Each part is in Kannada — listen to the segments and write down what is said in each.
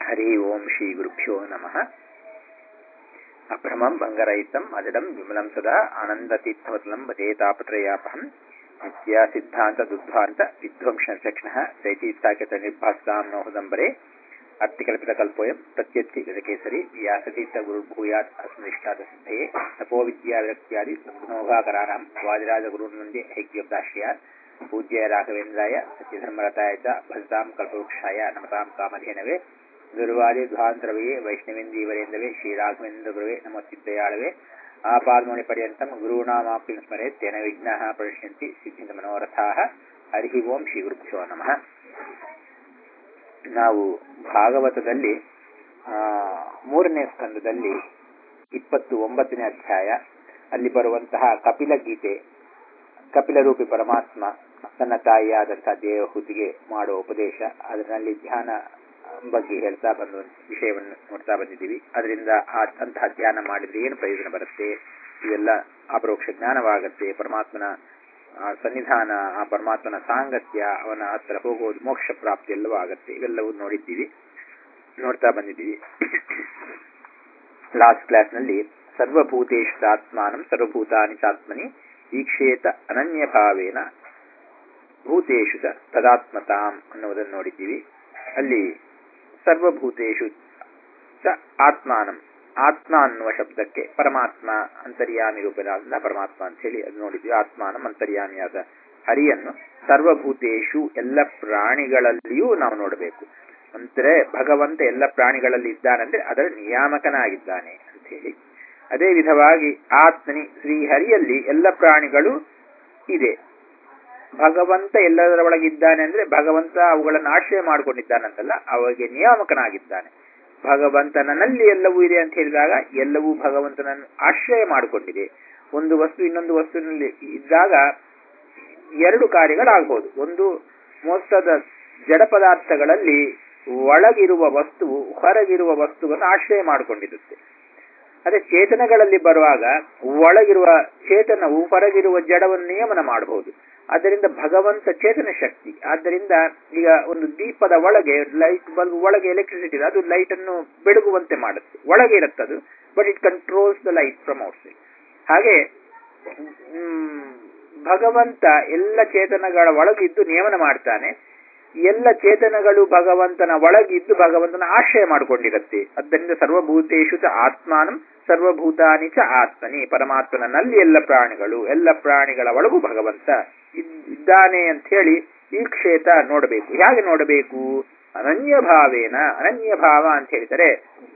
ಹರಿ ಓಂ ಶ್ರೀ ಗುರುಭ್ಯೋ ನಮಃ ಅಭ್ರಮಂ ಭಂಗರಹಿತಂ ಅಜಡಂ ವಿಮಲಂ ಸದಾ ಆನಂದತೀರ್ಥವತಲಂ ಭಜೇ ತಾಪತ್ರಯಾಪಹಂ ನಿತ್ಯ ಸಿದ್ಧಾಂತ ದುಧ್ವಾಂತ ವಿಧ್ವಂಸ ಚಕ್ಷಣ ದೈತೀರ್ಥಾಖ್ಯತ ನಿರ್ಭಾಸ್ತಾಂ ನೋಹದಂಬರೆ ಅರ್ಥಿಕಲ್ಪಿತಕಲ್ಪೋಯಂ ಪ್ರತ್ಯರ್ಥಿ ಗಜಕೇಸರಿ ವ್ಯಾಸತೀರ್ಥ ಗುರುರ್ಭೂಯಾತ್ ಅಸ್ಮನಿಷ್ಠಾತ ಸಿದ್ಧಯೇ ತಪೋ ವಿದ್ಯಾ ವಿರಕ್ತ್ಯಾದಿ ಗುಣೋಘಾಕರಾಣಾಂ ವಾದಿರಾಜ ಗುರುರ್ನಂದೆ ಐಕ್ಯಬ್ದಾಶ್ರಯಾತ್ ಪೂಜ್ಯ ರಾಘವೇಂದ್ರಾಯ ಸತ್ಯಧರ್ಮರತಾಯ ಚ ಭಜತಾಂ ಕಲ್ಪವೃಕ್ಷಾಯ ನಮತಾಂ ಕಾಮಧೇನವೇ ಗುರುವಾದಿ ಧ್ವಾಂತರವೇ ವೈಷ್ಣವೇಂದೀವರೇಂದವೇ ಶ್ರೀರಾಘವೇಂದ್ರ ಗುರುವೇ ನಮೋಚಿದ್ದಯಾಳವೇ ಆಪಾದಮೌನಿ ಪರ್ಯಂತಂ ಗುರುಣಾಮಾಪ್ತಿಂ ಸ್ಮರೆ ತೇನ ವಿಘ್ನಾಃ ಪ್ರವಿಶ್ಯಂತಿ ಸಿದ್ಧಿಂತ ಮನೋರಥಾಃ ಹರಿ ಓಂ ಶ್ರೀ ಗುರುಭ್ಯೋ ನಮಃ ನಾವು ಭಾಗವತದಲ್ಲಿ ಮೂರನೇ ಸ್ಕಂದದಲ್ಲಿ ಇಪ್ಪತ್ತು ಒಂಬತ್ತನೇ ಅಧ್ಯಾಯ ಅಲ್ಲಿ ಬರುವಂತಹ ಕಪಿಲ ಗೀತೆ ಕಪಿಲರೂಪಿ ಪರಮಾತ್ಮ ತನ್ನ ತಾಯಿಯಾದಂತಹ ದೇವಹೂತಿಗೆ ಮಾಡುವ ಉಪದೇಶ ಅದರಲ್ಲಿ ಧ್ಯಾನ ಬಗ್ಗೆ ಹೇಳ್ತಾ ಬಂದ ವಿಷಯವನ್ನು ನೋಡ್ತಾ ಬಂದಿದ್ದೀವಿ ಅದರಿಂದ ಆ ಅಂತಹ ಧ್ಯಾನ ಮಾಡಿದ್ರೆ ಏನು ಪ್ರಯೋಜನ ಬರುತ್ತೆ ಇವೆಲ್ಲ ಅಪರೋಕ್ಷ ಜ್ಞಾನವಾಗತ್ತೆ ಪರಮಾತ್ಮನ ಸನ್ನಿಧಾನ ಆ ಪರಮಾತ್ಮನ ಸಾಂಗತ್ಯ ಅವನ ಹತ್ರ ಹೋಗೋದು ಮೋಕ್ಷ ಪ್ರಾಪ್ತಿ ಎಲ್ಲವೂ ಆಗತ್ತೆ ಇವೆಲ್ಲವೂ ನೋಡಿದ್ದೀವಿ ನೋಡ್ತಾ ಬಂದಿದ್ದೀವಿ ಲಾಸ್ಟ್ ಕ್ಲಾಸ್ ನಲ್ಲಿ ಸರ್ವಭೂತೇಶು ಆತ್ಮಾನಂ ಸರ್ವಭೂತಾನಿ ಚಾತ್ಮನಿ ಈಕ್ಷೇತ ಅನನ್ಯ ಭಾವೇನ ಭೂತೇಶು ತದಾತ್ಮತಾಂ ಅನ್ನುವುದನ್ನು ನೋಡಿದ್ದೀವಿ ಅಲ್ಲಿ ಸರ್ವಭೂತೇಶು ಚ ಆತ್ಮಾನಂ ಆತ್ಮ ಅನ್ನುವ ಶಬ್ದಕ್ಕೆ ಪರಮಾತ್ಮ ಅಂತರ್ಯಾಮಿ ರೂಪದ ಪರಮಾತ್ಮ ಅಂತ ಹೇಳಿ ಅದು ನೋಡಿದ್ವಿ ಆತ್ಮಾನಂ ಅಂತರ್ಯಾಮಿಯಾದ ಹರಿಯನ್ನು ಸರ್ವಭೂತೇಶು ಎಲ್ಲ ಪ್ರಾಣಿಗಳಲ್ಲಿಯೂ ನಾವು ನೋಡಬೇಕು ಅಂದ್ರೆ ಭಗವಂತ ಎಲ್ಲ ಪ್ರಾಣಿಗಳಲ್ಲಿ ಇದ್ದಾನಂದ್ರೆ ಅದರ ನಿಯಾಮಕನಾಗಿದ್ದಾನೆ ಅಂತ ಹೇಳಿ ಅದೇ ವಿಧವಾಗಿ ಆತ್ಮನಿ ಶ್ರೀಹರಿಯಲ್ಲಿ ಎಲ್ಲ ಪ್ರಾಣಿಗಳು ಇದೆ ಭಗವಂತ ಎಲ್ಲದರ ಒಳಗಿದ್ದಾನೆ ಅಂದ್ರೆ ಭಗವಂತ ಅವುಗಳನ್ನು ಆಶ್ರಯ ಮಾಡಿಕೊಂಡಿದ್ದಾನಂತಲ್ಲ ಅವಿಗೆ ನಿಯಾಮಕನಾಗಿದ್ದಾನೆ ಭಗವಂತನಲ್ಲಿ ಎಲ್ಲವೂ ಇದೆ ಅಂತ ಹೇಳಿದಾಗ ಎಲ್ಲವೂ ಭಗವಂತನನ್ನು ಆಶ್ರಯ ಮಾಡಿಕೊಂಡಿದೆ ಒಂದು ವಸ್ತು ಇನ್ನೊಂದು ವಸ್ತುವಿನಲ್ಲಿ ಇದ್ದಾಗ ಎರಡು ಕಾರ್ಯಗಳಾಗಬಹುದು ಒಂದು ಮೋಸ್ಟ್ ಆಫ್ ದ ಜಡ ಪದಾರ್ಥಗಳಲ್ಲಿ ಒಳಗಿರುವ ವಸ್ತುವು ಹೊರಗಿರುವ ವಸ್ತುವನ್ನು ಆಶ್ರಯ ಮಾಡಿಕೊಂಡಿರುತ್ತೆ ಅದೇ ಚೇತನಗಳಲ್ಲಿ ಬರುವಾಗ ಒಳಗಿರುವ ಚೇತನವು ಹೊರಗಿರುವ ಜಡವನ್ನು ನಿಯಮನ ಮಾಡಬಹುದು ಆದ್ದರಿಂದ ಭಗವಂತ ಚೇತನ ಶಕ್ತಿ ಆದ್ದರಿಂದ ಈಗ ಒಂದು ದೀಪದ ಒಳಗೆ ಲೈಟ್ ಬಲ್ಬ್ ಒಳಗೆ ಎಲೆಕ್ಟ್ರಿಸಿಟಿ ಅದು ಲೈಟ್ ಅನ್ನು ಬೆಳಗುವಂತೆ ಮಾಡುತ್ತೆ ಒಳಗೆ ಇರುತ್ತದು but it controls the light from outside ಹಾಗೆ ಭಗವಂತ ಎಲ್ಲ ಚೇತನಗಳ ಒಳಗಿದ್ದು ನಿಯಮನ ಮಾಡ್ತಾನೆ ಎಲ್ಲ ಚೇತನಗಳು ಭಗವಂತನ ಒಳಗಿದ್ದು ಭಗವಂತನ ಆಶ್ರಯ ಮಾಡಿಕೊಂಡಿರುತ್ತೆ ಆದ್ದರಿಂದ ಸರ್ವಭೂತೇಶು ಚ ಆತ್ಮಾನಂ ಸರ್ವಭೂತಾನಿ ಚ ಆತ್ಮನಿ ಪರಮಾತ್ಮನಲ್ಲಿ ಎಲ್ಲ ಪ್ರಾಣಿಗಳು ಎಲ್ಲ ಪ್ರಾಣಿಗಳ ಒಳಗೂ ಭಗವಂತ ಇದ್ದಾನೆ ಅಂತ ಹೇಳಿ ಈ ಕ್ಷೇತ್ರ ನೋಡಬೇಕು ಹೇಗೆ ನೋಡಬೇಕು ಅನನ್ಯ ಭಾವೇನ ಅನನ್ಯ ಭಾವ ಅಂತ ಹೇಳಿದರೆ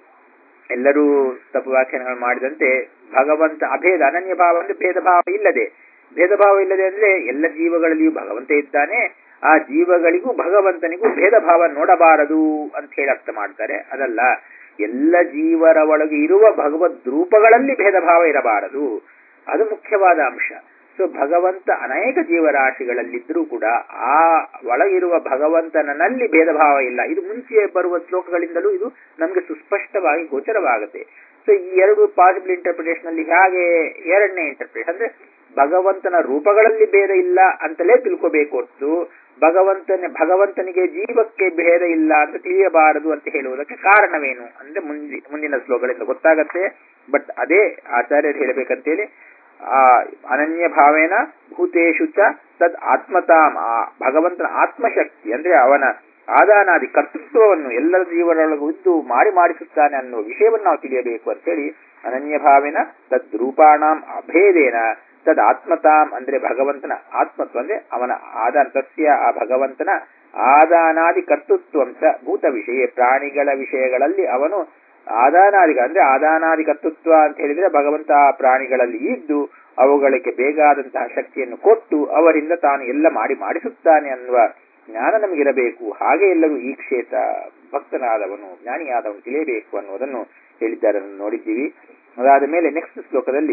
ಎಲ್ಲರೂ ತಪ್ಪು ವ್ಯಾಖ್ಯಾನಗಳು ಮಾಡಿದಂತೆ ಭಗವಂತ ಅಭೇದ ಅನನ್ಯ ಭಾವ ಅಂದ್ರೆ ಭೇದ ಭಾವ ಇಲ್ಲದೆ ಭೇದ ಭಾವ ಇಲ್ಲದೆ ಅಂದ್ರೆ ಎಲ್ಲ ಜೀವಗಳಲ್ಲಿಯೂ ಭಗವಂತ ಇದ್ದಾನೆ ಆ ಜೀವಗಳಿಗೂ ಭಗವಂತನಿಗೂ ಭೇದ ಭಾವ ನೋಡಬಾರದು ಅಂತ ಹೇಳಿ ಅರ್ಥ ಮಾಡ್ತಾರೆ ಅದಲ್ಲ ಎಲ್ಲ ಜೀವರ ಒಳಗೆ ಇರುವ ಭಗವದ್ ರೂಪಗಳಲ್ಲಿ ಭೇದ ಭಾವ ಇರಬಾರದು ಅದು ಮುಖ್ಯವಾದ ಅಂಶ ಸೊ ಭಗವಂತ ಅನೇಕ ಜೀವರಾಶಿಗಳಲ್ಲಿದ್ದರೂ ಕೂಡ ಆ ಒಳಗಿರುವ ಭಗವಂತನಲ್ಲಿ ಭೇದ ಭಾವ ಇಲ್ಲ ಇದು ಮುಂಚೆ ಬರುವ ಶ್ಲೋಕಗಳಿಂದಲೂ ಇದು ನಮಗೆ ಸುಸ್ಪಷ್ಟವಾಗಿ ಗೋಚರವಾಗುತ್ತೆ ಸೊ ಈ ಎರಡು ಪಾಸಿಬಲ್ ಇಂಟರ್ಪ್ರಿಟೇಷನ್ ಅಲ್ಲಿ ಹೇಗೆ ಎರಡನೇ ಇಂಟರ್ಪ್ರಿಟೇಷನ್ ಅಂದ್ರೆ ಭಗವಂತನ ರೂಪಗಳಲ್ಲಿ ಭೇದ ಇಲ್ಲ ಅಂತಲೇ ತಿಳ್ಕೋಬೇಕು ಹೊರತು ಭಗವಂತನ ಭಗವಂತನಿಗೆ ಜೀವಕ್ಕೆ ಭೇದ ಇಲ್ಲ ಅಂತ ತಿಳಿಯಬಾರದು ಅಂತ ಹೇಳುವುದಕ್ಕೆ ಕಾರಣವೇನು ಅಂದ್ರೆ ಮುಂದಿ ಮುಂದಿನ ಶ್ಲೋಕಗಳಿಂದ ಗೊತ್ತಾಗತ್ತೆ ಬಟ್ ಅದೇ ಆಚಾರ್ಯರು ಹೇಳಬೇಕಂತೇಳಿ ಆ ಅನನ್ಯ ಭಾವೇನ ಭೂತೇಶು ಚ ತದ್ ಆತ್ಮತಾಂ ಆ ಭಗವಂತನ ಆತ್ಮಶಕ್ತಿ ಅಂದ್ರೆ ಅವನ ಆದಾನಾದಿ ಕರ್ತೃತ್ವವನ್ನು ಎಲ್ಲರ ಜೀವನೊಳಗೂ ಇದ್ದು ಮಾಡಿ ಮಾಡಿಸುತ್ತಾನೆ ಅನ್ನುವ ವಿಷಯವನ್ನು ನಾವು ತಿಳಿಯಬೇಕು ಅಂತೇಳಿ ಅನನ್ಯ ಭಾವೇನ ತದ್ ರೂಪಾಣಾಂ ಅಭೇದೇನ ತದ್ ಆತ್ಮತಾಂ ಅಂದ್ರೆ ಭಗವಂತನ ಆತ್ಮತ್ವ ಅಂದ್ರೆ ಅವನ ಆದಾನ ತಸ್ಯ ಆ ಭಗವಂತನ ಆದಾನಾದಿ ಕರ್ತೃತ್ವಂಸ ಭೂತ ವಿಷಯ ಪ್ರಾಣಿಗಳ ವಿಷಯಗಳಲ್ಲಿ ಅವನು ಆದಾನಾದಿ ಅಂದ್ರೆ ಆದಾನಾದಿ ಕರ್ತೃತ್ವ ಅಂತ ಹೇಳಿದ್ರೆ ಭಗವಂತ ಆ ಪ್ರಾಣಿಗಳಲ್ಲಿ ಇದ್ದು ಅವುಗಳಿಗೆ ಬೇಕಾದಂತಹ ಶಕ್ತಿಯನ್ನು ಕೊಟ್ಟು ಅವರಿಂದ ತಾನು ಎಲ್ಲ ಮಾಡಿ ಮಾಡಿಸುತ್ತಾನೆ ಅನ್ನುವ ಜ್ಞಾನ ನಮಗಿರಬೇಕು ಹಾಗೆ ಎಲ್ಲರೂ ಈ ಕ್ಷೇತ್ರ ಭಕ್ತನಾದವನು ಜ್ಞಾನಿಯಾದವನು ತಿಳಿಯಬೇಕು ಅನ್ನುವುದನ್ನು ಹೇಳಿದ್ದಾರೆ ನೋಡಿದ್ದೀವಿ ಅದಾದ ಮೇಲೆ ನೆಕ್ಸ್ಟ್ ಶ್ಲೋಕದಲ್ಲಿ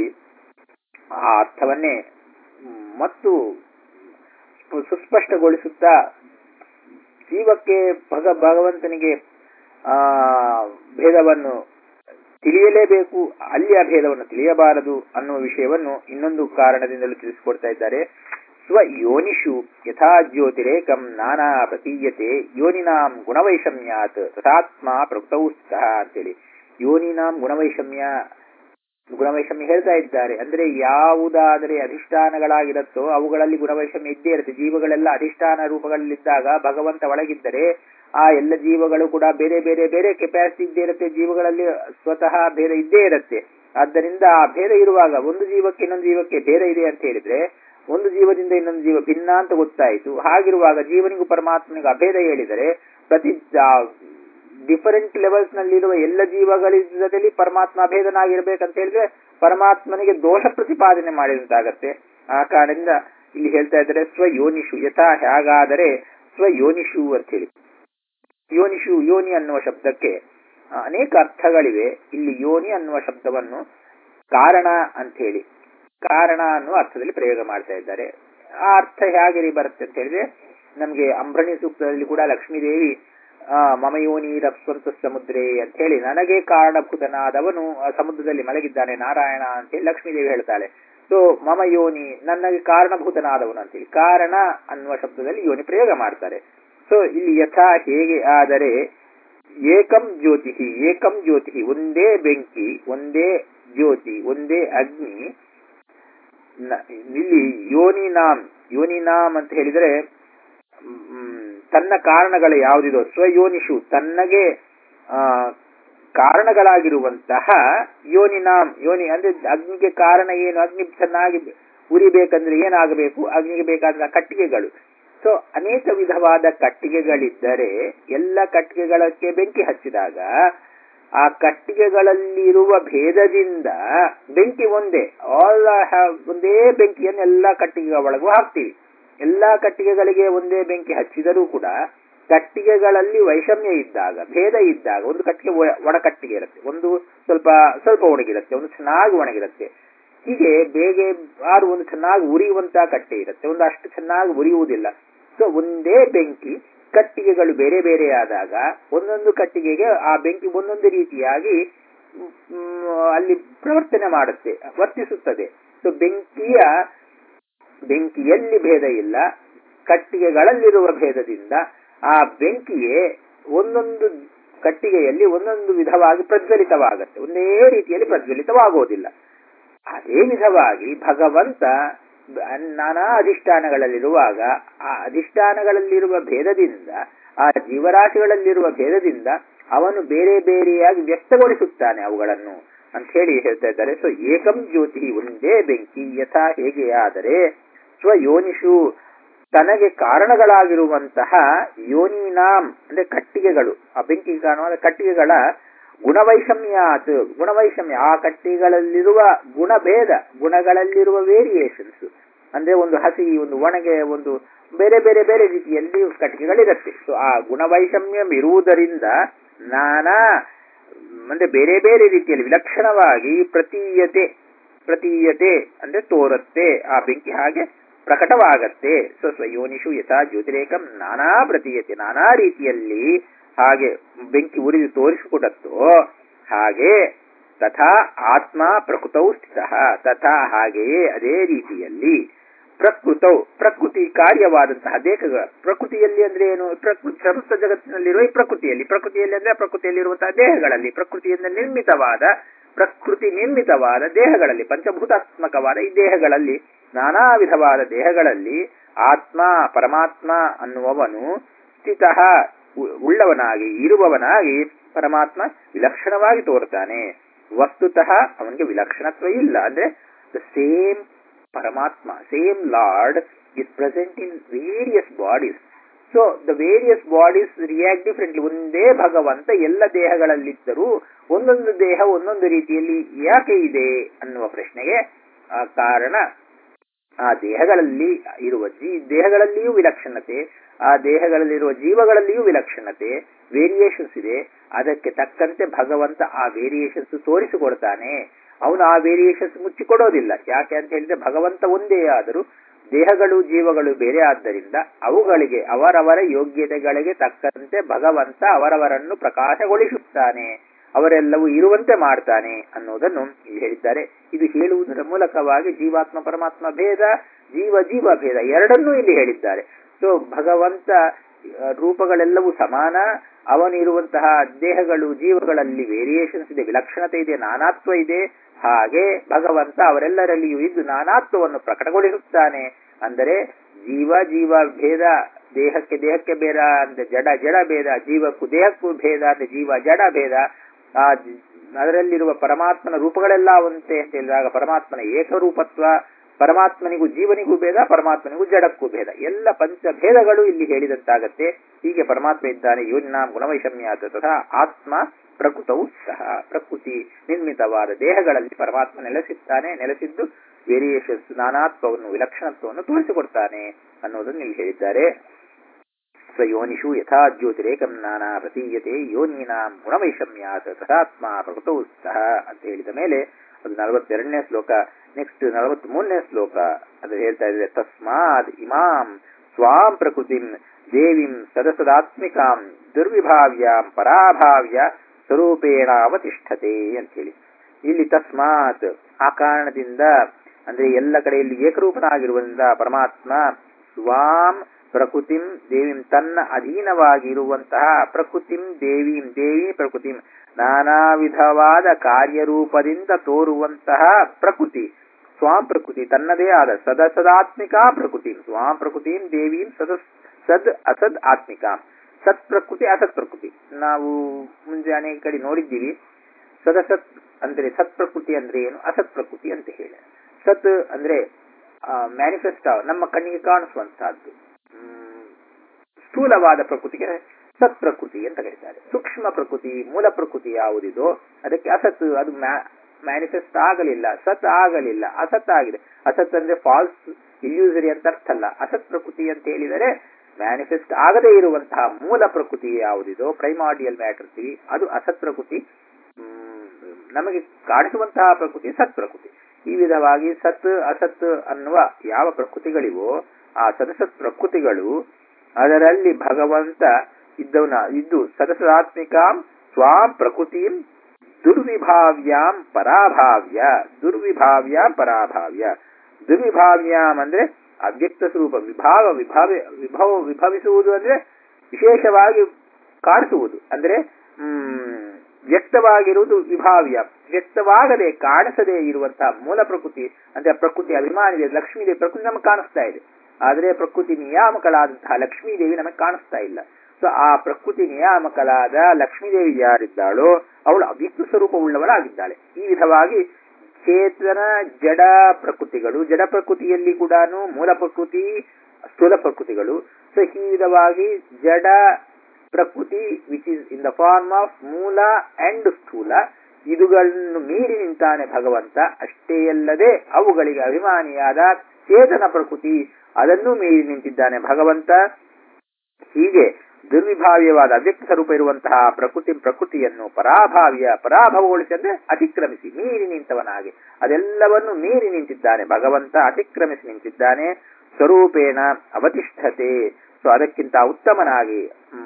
ಆ ಅರ್ಥವನ್ನೇ ಮತ್ತು ಸುಸ್ಪಷ್ಟಗೊಳಿಸುತ್ತಾ ಜೀವಕ್ಕೆ ಭಗ ಭಗವಂತನಿಗೆ ಆ ಭೇದವನ್ನು ತಿಳಿಯಲೇಬೇಕು ಅಲ್ಲಿ ಆ ಭೇದವನ್ನು ತಿಳಿಯಬಾರದು ಅನ್ನುವ ವಿಷಯವನ್ನು ಇನ್ನೊಂದು ಕಾರಣದಿಂದಲೂ ತಿಳಿಸಿಕೊಡ್ತಾ ಇದ್ದಾರೆ ಸ್ವಯೋನಿಷು ಯಥಾ ಜ್ಯೋತಿರೇಕಂ ನಾನಾ ಪ್ರತೀಯತೆ ಯೋನಿನಾಂ ಗುಣವೈಷಮ್ಯಾತ್ ತಥಾತ್ಮ ಪ್ರಕೃತೌ ಸ್ಥಿತಃ ಅಂತೇಳಿ ಯೋನಿನಾಂ ಗುಣವೈಷಮ್ಯ ಗುಣವೈಷಮ್ಯ ಹೇಳ್ತಾ ಇದ್ದಾರೆ ಅಂದ್ರೆ ಯಾವುದಾದರೆ ಅಧಿಷ್ಠಾನಗಳಾಗಿರುತ್ತೋ ಅವುಗಳಲ್ಲಿ ಗುಣವೈಷಮ್ಯ ಇದ್ದೇ ಇರುತ್ತೆ ಜೀವಗಳೆಲ್ಲ ಅಧಿಷ್ಠಾನ ರೂಪಗಳಲ್ಲಿದ್ದಾಗ ಭಗವಂತ ಒಳಗಿದ್ದರೆ ಆ ಎಲ್ಲ ಜೀವಗಳು ಕೂಡ ಬೇರೆ ಬೇರೆ ಬೇರೆ ಕೆಪಾಸಿಟಿ ಇದ್ದೇ ಇರುತ್ತೆ ಜೀವಗಳಲ್ಲಿ ಸ್ವತಃ ಭೇದ ಇದ್ದೇ ಇರುತ್ತೆ ಆದ್ದರಿಂದ ಆ ಭೇದ ಇರುವಾಗ ಒಂದು ಜೀವಕ್ಕೆ ಇನ್ನೊಂದು ಜೀವಕ್ಕೆ ಭೇದ ಇದೆ ಅಂತ ಹೇಳಿದ್ರೆ ಒಂದು ಜೀವದಿಂದ ಇನ್ನೊಂದು ಜೀವ ಭಿನ್ನ ಅಂತ ಗೊತ್ತಾಯಿತು ಹಾಗಿರುವಾಗ ಜೀವನಿಗೂ ಪರಮಾತ್ಮನಿಗೂ ಅಭೇದ ಹೇಳಿದರೆ ಪ್ರತಿ ಡಿಫರೆಂಟ್ ಲೆವೆಲ್ಸ್ ನಲ್ಲಿರುವ ಎಲ್ಲ ಜೀವಗಳಿದ್ದಲ್ಲಿ ಪರಮಾತ್ಮ ಅಭೇದನಾಗಿರ್ಬೇಕಂತ ಹೇಳಿದ್ರೆ ಪರಮಾತ್ಮನಿಗೆ ದೋಷ ಪ್ರತಿಪಾದನೆ ಮಾಡಿದಂತಾಗತ್ತೆ ಆ ಕಾರಣದಿಂದ ಇಲ್ಲಿ ಹೇಳ್ತಾ ಇದ್ದಾರೆ ಸ್ವಯೋನಿಷು ಯಥಾ ಹೇಗಾದರೆ ಸ್ವಯೋನಿಷು ಅಂತ ಹೇಳಿ ಯೋನಿಷು ಯೋನಿ ಅನ್ನುವ ಶಬ್ದಕ್ಕೆ ಅನೇಕ ಅರ್ಥಗಳಿವೆ ಇಲ್ಲಿ ಯೋನಿ ಅನ್ನುವ ಶಬ್ದವನ್ನು ಕಾರಣ ಅಂತ ಹೇಳಿ ಕಾರಣ ಅನ್ನುವ ಅರ್ಥದಲ್ಲಿ ಪ್ರಯೋಗ ಮಾಡ್ತಾ ಇದ್ದಾರೆ ಆ ಅರ್ಥ ಹೇಗೆ ಬರುತ್ತೆ ಅಂತ ಹೇಳಿದ್ರೆ ನಮಗೆ ಅಂಬ್ರಣಿ ಸೂಕ್ತದಲ್ಲಿ ಕೂಡ ಲಕ್ಷ್ಮೀದೇವಿ ಆ ಮಮಯೋನಿ ರಪ್ಸ್ವಂತ ಸಮುದ್ರೇ ಅಂತ ಹೇಳಿ ನನಗೆ ಕಾರಣಭೂತನಾದವನು ಸಮುದ್ರದಲ್ಲಿ ಮಲಗಿದ್ದಾನೆ ನಾರಾಯಣ ಅಂತ ಹೇಳಿ ಲಕ್ಷ್ಮೀದೇವಿ ಹೇಳ್ತಾಳೆ ಸೊ ಮಮ ಯೋನಿ ನನಗೆ ಕಾರಣಭೂತನಾದವನು ಅಂತೇಳಿ ಕಾರಣ ಅನ್ನುವ ಶಬ್ದದಲ್ಲಿ ಯೋನಿ ಪ್ರಯೋಗ ಮಾಡ್ತಾರೆ ಸೊ ಇಲ್ಲಿ ಯಥಾ ಹೇಗೆ ಆದರೆ ಏಕಂ ಜ್ಯೋತಿ ಏಕಂ ಜ್ಯೋತಿ ಒಂದೇ ಬೆಂಕಿ ಒಂದೇ ಜ್ಯೋತಿ ಒಂದೇ ಅಗ್ನಿ ಇಲ್ಲಿ ಯೋನಿನಾಮ್ ಯೋನಿನಾಮ್ ಅಂತ ಹೇಳಿದರೆ ತನ್ನ ಕಾರಣಗಳು ಯಾವುದಿದೋ ಸ್ವಯೋನಿಷು ತನ್ನಗೆ ಆ ಕಾರಣಗಳಾಗಿರುವಂತಹ ಯೋನಿನಾಮ್ ಯೋನಿ ಅಂದ್ರೆ ಅಗ್ನಿಗೆ ಕಾರಣ ಏನು ಅಗ್ನಿ ಚೆನ್ನಾಗಿ ಉರಿಬೇಕಂದ್ರೆ ಏನಾಗಬೇಕು ಅಗ್ನಿಗೆ ಬೇಕಾದ ಕಟ್ಟಿಗೆಗಳು ಸೊ ಅನೇಕ ವಿಧವಾದ ಕಟ್ಟಿಗೆಗಳಿದ್ದರೆ ಎಲ್ಲ ಕಟ್ಟಿಗೆಗಳಕ್ಕೆ ಬೆಂಕಿ ಹಚ್ಚಿದಾಗ ಆ ಕಟ್ಟಿಗೆಗಳಲ್ಲಿರುವ ಭೇದದಿಂದ ಬೆಂಕಿ ಒಂದೇ ಆಲ್ ಒಂದೇ ಬೆಂಕಿಯನ್ನು ಎಲ್ಲಾ ಕಟ್ಟಿಗೆಗಳ ಒಳಗೂ ಹಾಕ್ತೀವಿ ಎಲ್ಲಾ ಕಟ್ಟಿಗೆಗಳಿಗೆ ಒಂದೇ ಬೆಂಕಿ ಹಚ್ಚಿದರೂ ಕೂಡ ಕಟ್ಟಿಗೆಗಳಲ್ಲಿ ವೈಷಮ್ಯ ಇದ್ದಾಗ ಭೇದ ಇದ್ದಾಗ ಒಂದು ಕಟ್ಟಿಗೆ ಒಣ ಕಟ್ಟಿಗೆ ಇರುತ್ತೆ ಒಂದು ಸ್ವಲ್ಪ ಸ್ವಲ್ಪ ಒಣಗಿರುತ್ತೆ ಒಂದು ಚೆನ್ನಾಗಿ ಒಣಗಿರುತ್ತೆ ಹೀಗೆ ಬೇಗ ಆರು ಒಂದು ಚೆನ್ನಾಗಿ ಉರಿಯುವಂತಹ ಕಟ್ಟೆ ಇರುತ್ತೆ ಒಂದು ಅಷ್ಟು ಚೆನ್ನಾಗಿ ಉರಿಯುವುದಿಲ್ಲ ಸೊ ಒಂದೇ ಬೆಂಕಿ ಕಟ್ಟಿಗೆಗಳು ಬೇರೆ ಬೇರೆ ಆದಾಗ ಒಂದೊಂದು ಕಟ್ಟಿಗೆಗೆ ಆ ಬೆಂಕಿ ಒಂದೊಂದು ರೀತಿಯಾಗಿ ಅಲ್ಲಿ ಪ್ರವರ್ತನೆ ಮಾಡುತ್ತೆ ವರ್ತಿಸುತ್ತದೆ ಸೊ ಬೆಂಕಿಯ ಬೆಂಕಿಯಲ್ಲಿ ಭೇದ ಇಲ್ಲ ಕಟ್ಟಿಗೆಗಳಲ್ಲಿರುವ ಭೇದದಿಂದ ಆ ಬೆಂಕಿಯೇ ಒಂದೊಂದು ಕಟ್ಟಿಗೆಯಲ್ಲಿ ಒಂದೊಂದು ವಿಧವಾಗಿ ಪ್ರಜ್ವಲಿತವಾಗುತ್ತೆ ಒಂದೇ ರೀತಿಯಲ್ಲಿ ಪ್ರಜ್ವಲಿತವಾಗುವುದಿಲ್ಲ ಅದೇ ವಿಧವಾಗಿ ಭಗವಂತ ನಾನಾ ಅಧಿಷ್ಠಾನಗಳಲ್ಲಿರುವಾಗ ಆ ಅಧಿಷ್ಠಾನಗಳಲ್ಲಿರುವ ಭೇದದಿಂದ ಆ ಜೀವರಾಶಿಗಳಲ್ಲಿರುವ ಭೇದದಿಂದ ಅವನು ಬೇರೆ ಬೇರೆಯಾಗಿ ವ್ಯಕ್ತಗೊಳಿಸುತ್ತಾನೆ ಅವುಗಳನ್ನು ಅಂತ ಹೇಳಿ ಹೇಳ್ತಾ ಇದ್ದಾರೆ ಸೊ ಏಕಂ ಜ್ಯೋತಿ ಒಂದೇ ಬೆಂಕಿ ಯಥಾ ಹೇಗೆ ಆದರೆ ಸ್ವಯೋನಿಷು ತನಗೆ ಕಾರಣಗಳಾಗಿರುವಂತಹ ಯೋನಿನಾಂ ಅಂದ್ರೆ ಕಟ್ಟಿಗೆಗಳು ಆ ಬೆಂಕಿ ಕಾಣುವ ಕಟ್ಟಿಗೆಗಳ ಗುಣವೈಷಮ್ಯಾತ್ ಗುಣವೈಷಮ್ಯ ಆ ಕಟ್ಟಿಗಳಲ್ಲಿರುವ ಗುಣಭೇದ ಗುಣಗಳಲ್ಲಿರುವ ವೇರಿಯೇಷನ್ಸ್ ಅಂದ್ರೆ ಒಂದು ಹಸಿ ಒಂದು ಒಣಗೆ ಒಂದು ಬೇರೆ ಬೇರೆ ಬೇರೆ ರೀತಿಯಲ್ಲಿ ಕಟ್ಟಿಗೆಗಳಿರುತ್ತೆ ಸೊ ಆ ಗುಣವೈಷಮ್ಯ ಇರುವುದರಿಂದ ನಾನಾ ಅಂದ್ರೆ ಬೇರೆ ಬೇರೆ ರೀತಿಯಲ್ಲಿ ವಿಲಕ್ಷಣವಾಗಿ ಪ್ರತೀಯತೆ ಪ್ರತೀಯತೆ ಅಂದ್ರೆ ತೋರುತ್ತೆ ಆ ಬೆಂಕಿ ಹಾಗೆ ಪ್ರಕಟವಾಗತ್ತೆ ಸೊ ಸ್ವಯೋನಿಷು ಯಥಾ ಜ್ಯೋತಿರೇಕಂ ನಾನಾ ಪ್ರತೀಯತೆ ನಾನಾ ರೀತಿಯಲ್ಲಿ ಹಾಗೆ ಬೆಂಕಿ ಉರಿದು ತೋರಿಸಿಕೊಡತ್ತೋ ಹಾಗೆ ತಥಾ ಆತ್ಮ ಪ್ರಕೃತೌ ಸ್ಥಿತ ತಥಾ ಹಾಗೆಯೇ ಅದೇ ರೀತಿಯಲ್ಲಿ ಪ್ರಕೃತೌ ಪ್ರಕೃತಿ ಕಾರ್ಯವಾದಂತಹ ದೇಹಗಳ ಪ್ರಕೃತಿಯಲ್ಲಿ ಅಂದ್ರೆ ಏನು ಪ್ರಕೃತಿ ಸಮಸ್ತ ಜಗತ್ತಿನಲ್ಲಿರುವ ಈ ಪ್ರಕೃತಿಯಲ್ಲಿ ಪ್ರಕೃತಿಯಲ್ಲಿ ಅಂದ್ರೆ ಪ್ರಕೃತಿಯಲ್ಲಿರುವಂತಹ ದೇಹಗಳಲ್ಲಿ ಪ್ರಕೃತಿಯಿಂದ ನಿರ್ಮಿತವಾದ ಪ್ರಕೃತಿ ನಿರ್ಮಿತವಾದ ದೇಹಗಳಲ್ಲಿ ಪಂಚಭೂತಾತ್ಮಕವಾದ ಈ ದೇಹಗಳಲ್ಲಿ ನಾನಾ ವಿಧವಾದ ದೇಹಗಳಲ್ಲಿ ಆತ್ಮ ಪರಮಾತ್ಮ ಅನ್ನುವವನು ಸ್ಥಿತ ಉಳ್ಳವನಾಗಿ ಇರುವವನಾಗಿ ಪರಮಾತ್ಮ ವಿಲಕ್ಷಣವಾಗಿ ತೋರ್ತಾನೆ ವಸ್ತುತಃ ಅವನಿಗೆ ವಿಲಕ್ಷಣತ್ವ ಇಲ್ಲ ಅಂದ್ರೆ ದ ಸೇಮ್ ಪರಮಾತ್ಮ same lord is present in various bodies so the various bodies react differently ಒಂದೇ ಭಗವಂತ ಎಲ್ಲ ದೇಹಗಳಲ್ಲಿದ್ದರೂ ಒಂದೊಂದು ದೇಹ ಒಂದೊಂದು ರೀತಿಯಲ್ಲಿ ಯಾಕೆ ಇದೆ ಅನ್ನುವ ಪ್ರಶ್ನೆಗೆ ಆ ಕಾರಣ ಆ ದೇಹಗಳಲ್ಲಿ ಇರುವ ಜೀ ದೇಹಗಳಲ್ಲಿಯೂ ವಿಲಕ್ಷಣತೆ ಆ ದೇಹಗಳಲ್ಲಿರುವ ಜೀವಗಳಲ್ಲಿಯೂ ವಿಲಕ್ಷಣತೆ ವೇರಿಯೇಷನ್ಸ್ ಇದೆ ಅದಕ್ಕೆ ತಕ್ಕಂತೆ ಭಗವಂತ ಆ ವೇರಿಯೇಷನ್ಸ್ ತೋರಿಸಿಕೊಡ್ತಾನೆ ಅವನು ಆ ವೇರಿಯೇಷನ್ಸ್ ಮುಚ್ಚಿಕೊಡೋದಿಲ್ಲ ಯಾಕೆ ಅಂತ ಹೇಳಿದ್ರೆ ಭಗವಂತ ಒಂದೇ ಆದರೂ ದೇಹಗಳು ಜೀವಗಳು ಬೇರೆ ಆದ್ದರಿಂದ ಅವುಗಳಿಗೆ ಅವರವರ ಯೋಗ್ಯತೆಗಳಿಗೆ ತಕ್ಕಂತೆ ಭಗವಂತ ಅವರವರನ್ನು ಪ್ರಕಾಶಗೊಳಿಸುತ್ತಾನೆ ಅವರೆಲ್ಲವೂ ಇರುವಂತೆ ಮಾಡ್ತಾನೆ ಅನ್ನೋದನ್ನು ಇಲ್ಲಿ ಹೇಳಿದ್ದಾರೆ ಇದು ಹೇಳುವುದರ ಮೂಲಕವಾಗಿ ಜೀವಾತ್ಮ ಪರಮಾತ್ಮ ಭೇದ ಜೀವ ಜೀವ ಭೇದ ಎರಡನ್ನೂ ಇಲ್ಲಿ ಹೇಳಿದ್ದಾರೆ ಸೊ ಭಗವಂತ ಆ, ರೂಪಗಳೆಲ್ಲವೂ ಸಮಾನ ಅವನಿರುವಂತಹ ದೇಹಗಳು ಜೀವಗಳಲ್ಲಿ ವೇರಿಯೇಷನ್ಸ್ ಇದೆ ವಿಲಕ್ಷಣತೆ ಇದೆ ನಾನಾತ್ವ ಇದೆ ಹಾಗೆ ಭಗವಂತ ಅವರೆಲ್ಲರಲ್ಲಿಯೂ ಇದ್ದು ನಾನಾತ್ವವನ್ನು ಪ್ರಕಟಗೊಳಿಸುತ್ತಾನೆ ಅಂದರೆ ಜೀವ ಜೀವ ಭೇದ ದೇಹಕ್ಕೆ ದೇಹಕ್ಕೆ ಭೇದ ಅಂದ್ರೆ ಜಡ ಜಡ ಭೇದ ಜೀವಕ್ಕೂ ದೇಹಕ್ಕೂ ಭೇದ ಅಂದ್ರೆ ಜೀವ ಜಡ ಭೇದ ಆ ಜಿ- ಅದರಲ್ಲಿರುವ ಪರಮಾತ್ಮನ ರೂಪಗಳೆಲ್ಲ ಒಂತೆ ಅಂತ ಹೇಳಿದಾಗ ಪರಮಾತ್ಮನ ಏಕರೂಪತ್ವ ಪರಮಾತ್ಮನಿಗೂ ಜೀವನಿಗೂ ಭೇದ ಪರಮಾತ್ಮನಿಗೂ ಜಡಕ್ಕೂ ಭೇದ ಎಲ್ಲ ಪಂಚಭೇದಗಳು ಇಲ್ಲಿ ಹೇಳಿದಂತಾಗತ್ತೆ ಹೀಗೆ ಪರಮಾತ್ಮ ಇದ್ದಾನೆ ಯೋನಿನಾಂ ಗುಣವೈಷಮ್ಯಾತ ತಥಾ ಆತ್ಮ ಪ್ರಕೃತವು ಸಹ ಪ್ರಕೃತಿ ನಿರ್ಮಿತವಾದ ದೇಹಗಳಲ್ಲಿ ಪರಮಾತ್ಮ ನೆಲೆಸಿದ್ದಾನೆ ನೆಲೆಸಿದ್ದು ವೇರಿಯೇಷನ್ಸ್ ನಾನಾತ್ವವನ್ನು ವಿಲಕ್ಷಣತ್ವವನ್ನು ತೋರಿಸಿಕೊಡ್ತಾನೆ ಅನ್ನೋದನ್ನು ಇಲ್ಲಿ ಹೇಳಿದ್ದಾರೆ ಸ್ವಯೋನಿಷು ಯಥಾ ಜ್ಯೋತಿರೇಕಂ ನಾನಾ ಪ್ರತೀಯತೆ ಯೋನೀನಾಂ ಗುಣವೈಷಮ್ಯಾತ್ ತಥಾತ್ಮ ಪ್ರಕೃತೌ ಸಹ ಅಂತ ಹೇಳಿದ ಮೇಲೆ ಅದು ನಲವತ್ತೆರಡನೇ ಶ್ಲೋಕ ನೆಕ್ಸ್ಟ್ ನಲವತ್ತ್ ಮೂರನೇ ಶ್ಲೋಕ ಅದು ಹೇಳ್ತಾ ಇದೆ ತಸ್ಮಾದ್ ಇಮಾಂ ಸ್ವಾಂ ಪ್ರಕೃತಿಂ ದೇವಿಂ ಸದಸದಾತ್ಮಿಕಾಂ ದುರ್ವಿಭಾವ್ಯಾಂ ಪರಾಭಾವ್ಯ ಸ್ವರೂಪೇಣ ಅವತಿಷ್ಠತೆ ಅಂತ ಹೇಳಿ ಇಲ್ಲಿ ತಸ್ಮಾತ್ ಆ ಕಾರಣದಿಂದ ಅಂದ್ರೆ ಎಲ್ಲ ಕಡೆಯಲ್ಲಿ ಏಕರೂಪನಾಗಿರುವುದರಿಂದ ಪರಮಾತ್ಮ ಸ್ವಾಂ ಪ್ರಕೃತಿಂ ದೇವಿಂ ತನ್ನ ಅಧೀನವಾಗಿರುವಂತಹ ಪ್ರಕೃತಿಂ ದೇವಿಂ ದೇವಿ ಪ್ರಕೃತಿಂ ನಾನಾ ವಿಧವಾದ ಕಾರ್ಯರೂಪದಿಂದ ತೋರುವಂತಹ ಪ್ರಕೃತಿ ಸ್ವಾಂ ಪ್ರಕೃತಿ ತನ್ನದೇ ಆದ ಸದಸದಾತ್ಮಿಕ ಪ್ರಕೃತಿ ಸ್ವಾಂ ಪ್ರಕೃತಿಂ ದೇವೀಂ ಸದ ಸದ್ ಅಸದ್ ಆತ್ಮಿಕ ಸತ್ ಪ್ರಕೃತಿ ಅಸತ್ ಪ್ರಕೃತಿ ನಾವು ಮುಂಚೆ ಅನೇಕ ಕಡೆ ನೋಡಿದ್ದೀವಿ ಸದಸತ್ ಅಂದ್ರೆ ಸತ್ ಪ್ರಕೃತಿ ಅಂದ್ರೆ ಏನು ಅಸತ್ ಪ್ರಕೃತಿ ಅಂತ ಹೇಳಿ ಸತ್ ಅಂದ್ರೆ ಮ್ಯಾನಿಫೆಸ್ಟ್ ನಮ್ಮ ಕಣ್ಣಿಗೆ ಕಾಣಿಸುವಂತಹದ್ದು ಹ್ಮ್, ಸ್ಥೂಲವಾದ ಪ್ರಕೃತಿಗೆ ಸತ್ ಪ್ರಕೃತಿ ಅಂತ ಕರೀತಾರೆ ಸೂಕ್ಷ್ಮ ಪ್ರಕೃತಿ ಮೂಲ ಪ್ರಕೃತಿ ಯಾವುದಿದೋ ಅದಕ್ಕೆ ಅಸತ್ ಅದು ಮ್ಯಾನಿಫೆಸ್ಟ್ ಆಗಲಿಲ್ಲ ಸತ್ ಆಗಲಿಲ್ಲ ಅಸತ್ ಆಗಿದೆ ಅಸತ್ ಅಂದ್ರೆ ಫಾಲ್ಸ್ ಇಲ್ಯೂಸರಿ ಅಂತ ಅರ್ಥ ಅಲ್ಲ ಅಸತ್ ಪ್ರಕೃತಿ ಅಂತ ಹೇಳಿದರೆ ಮ್ಯಾನಿಫೆಸ್ಟ್ ಆಗದೇ ಇರುವಂತಹ ಮೂಲ ಪ್ರಕೃತಿ ಯಾವುದಿದೋ ಪ್ರೈಮಾರ್ಡಿಯಲ್ ಮ್ಯಾಟರ್ ಅದು ಅಸತ್ ಪ್ರಕೃತಿ ಹ್ಮ್, ನಮಗೆ ಕಾಣಿಸುವಂತಹ ಪ್ರಕೃತಿ ಸತ್ ಪ್ರಕೃತಿ ಈ ವಿಧವಾಗಿ ಸತ್ ಅಸತ್ ಅನ್ನುವ ಯಾವ ಪ್ರಕೃತಿಗಳಿವೋ ಆ ಸದಸತ್ ಪ್ರಕೃತಿಗಳು ಅದರಲ್ಲಿ ಭಗವಂತ ಇದ್ದವನ ಇದ್ದು ಸದಸದಾತ್ಮಿಕಾಂ ಸ್ವಾಂ ಪ್ರಕೃತಿಂ ದುರ್ವಿಭಾವ್ಯಾಂ ಪರಾಭಾವ್ಯ ದುರ್ವಿಭಾವ್ಯಾಂ ಪರಾಭಾವ್ಯ ದುರ್ವಿಭಾವ್ಯಾಂ ಅಂದ್ರೆ ಅವ್ಯಕ್ತ ಸ್ವರೂಪ ವಿಭಾವ ವಿಭಾವ ವಿಭವ ವಿಭವಿಸುವುದು ಅಂದ್ರೆ ವಿಶೇಷವಾಗಿ ಕಾಣಿಸುವುದು ಅಂದ್ರೆ ಹ್ಮ್ ವ್ಯಕ್ತವಾಗಿರುವುದು ವಿಭಾವ್ಯ ವ್ಯಕ್ತವಾಗದೆ ಕಾಣಿಸದೇ ಇರುವಂತಹ ಮೂಲ ಪ್ರಕೃತಿ ಅಂದ್ರೆ ಪ್ರಕೃತಿ ಅಭಿಮಾನಿದೆ ಲಕ್ಷ್ಮೀದೇವಿ ಪ್ರಕೃತಿ ನಮಗೆ ಕಾಣಿಸ್ತಾ ಇದೆ ಆದರೆ ಪ್ರಕೃತಿ ನಿಯಾಮಕಳಾದಂತಹ ಲಕ್ಷ್ಮೀದೇವಿ ನಮಗೆ ಕಾಣಿಸ್ತಾ ಇಲ್ಲ ಸೊ ಆ ಪ್ರಕೃತಿ ನಿಯಾಮಕಳಾದ ಲಕ್ಷ್ಮೀದೇವಿ ಯಾರಿದ್ದಾಳೋ ಅವಳು ಅವ್ಯಕ್ತ ಸ್ವರೂಪವುಳ್ಳವಳಾಗಿದ್ದಾಳೆ ಈ ವಿಧವಾಗಿ ಚೇತನ ಜಡ ಪ್ರಕೃತಿಗಳು ಜಡ ಪ್ರಕೃತಿಯಲ್ಲಿ ಕೂಡ ಮೂಲ ಪ್ರಕೃತಿ ಸ್ಥೂಲ ಪ್ರಕೃತಿಗಳು ಸೊ ಈ ವಿಧವಾಗಿ ಜಡ ಪ್ರಕೃತಿ which is in the form of ಮೂಲ ಅಂಡ್ ಸ್ಥೂಲ ಇದುಗಳನ್ನು ಮೀರಿ ನಿಂತಾನೆ ಭಗವಂತ ಅಷ್ಟೇ ಅಲ್ಲದೆ ಅವುಗಳಿಗೆ ಅಭಿಮಾನಿಯಾದ ಚೇತನ ಪ್ರಕೃತಿ ಅದನ್ನು ಮೀರಿ ನಿಂತಿದ್ದಾನೆ ಭಗವಂತ ಹೀಗೆ ದುರ್ವಿಭಾವ್ಯವಾದ ಅವ್ಯಕ್ತ ಸ್ವರೂಪ ಇರುವಂತಹ ಪ್ರಕೃತಿ ಪ್ರಕೃತಿಯನ್ನು ಪರಾಭಾವ್ಯ ಪರಾಭವಗೊಳಿಸಿ ಅಂದ್ರೆ ಅತಿಕ್ರಮಿಸಿ ಮೀರಿ ನಿಂತವನಾಗಿ ಅದೆಲ್ಲವನ್ನು ಮೀರಿ ನಿಂತಿದ್ದಾನೆ ಭಗವಂತ ಅತಿಕ್ರಮಿಸಿ ನಿಂತಿದ್ದಾನೆ ಸ್ವರೂಪೇಣ ಅವತಿಷ್ಠತೆ ಸೊ ಅದಕ್ಕಿಂತ ಉತ್ತಮನಾಗಿ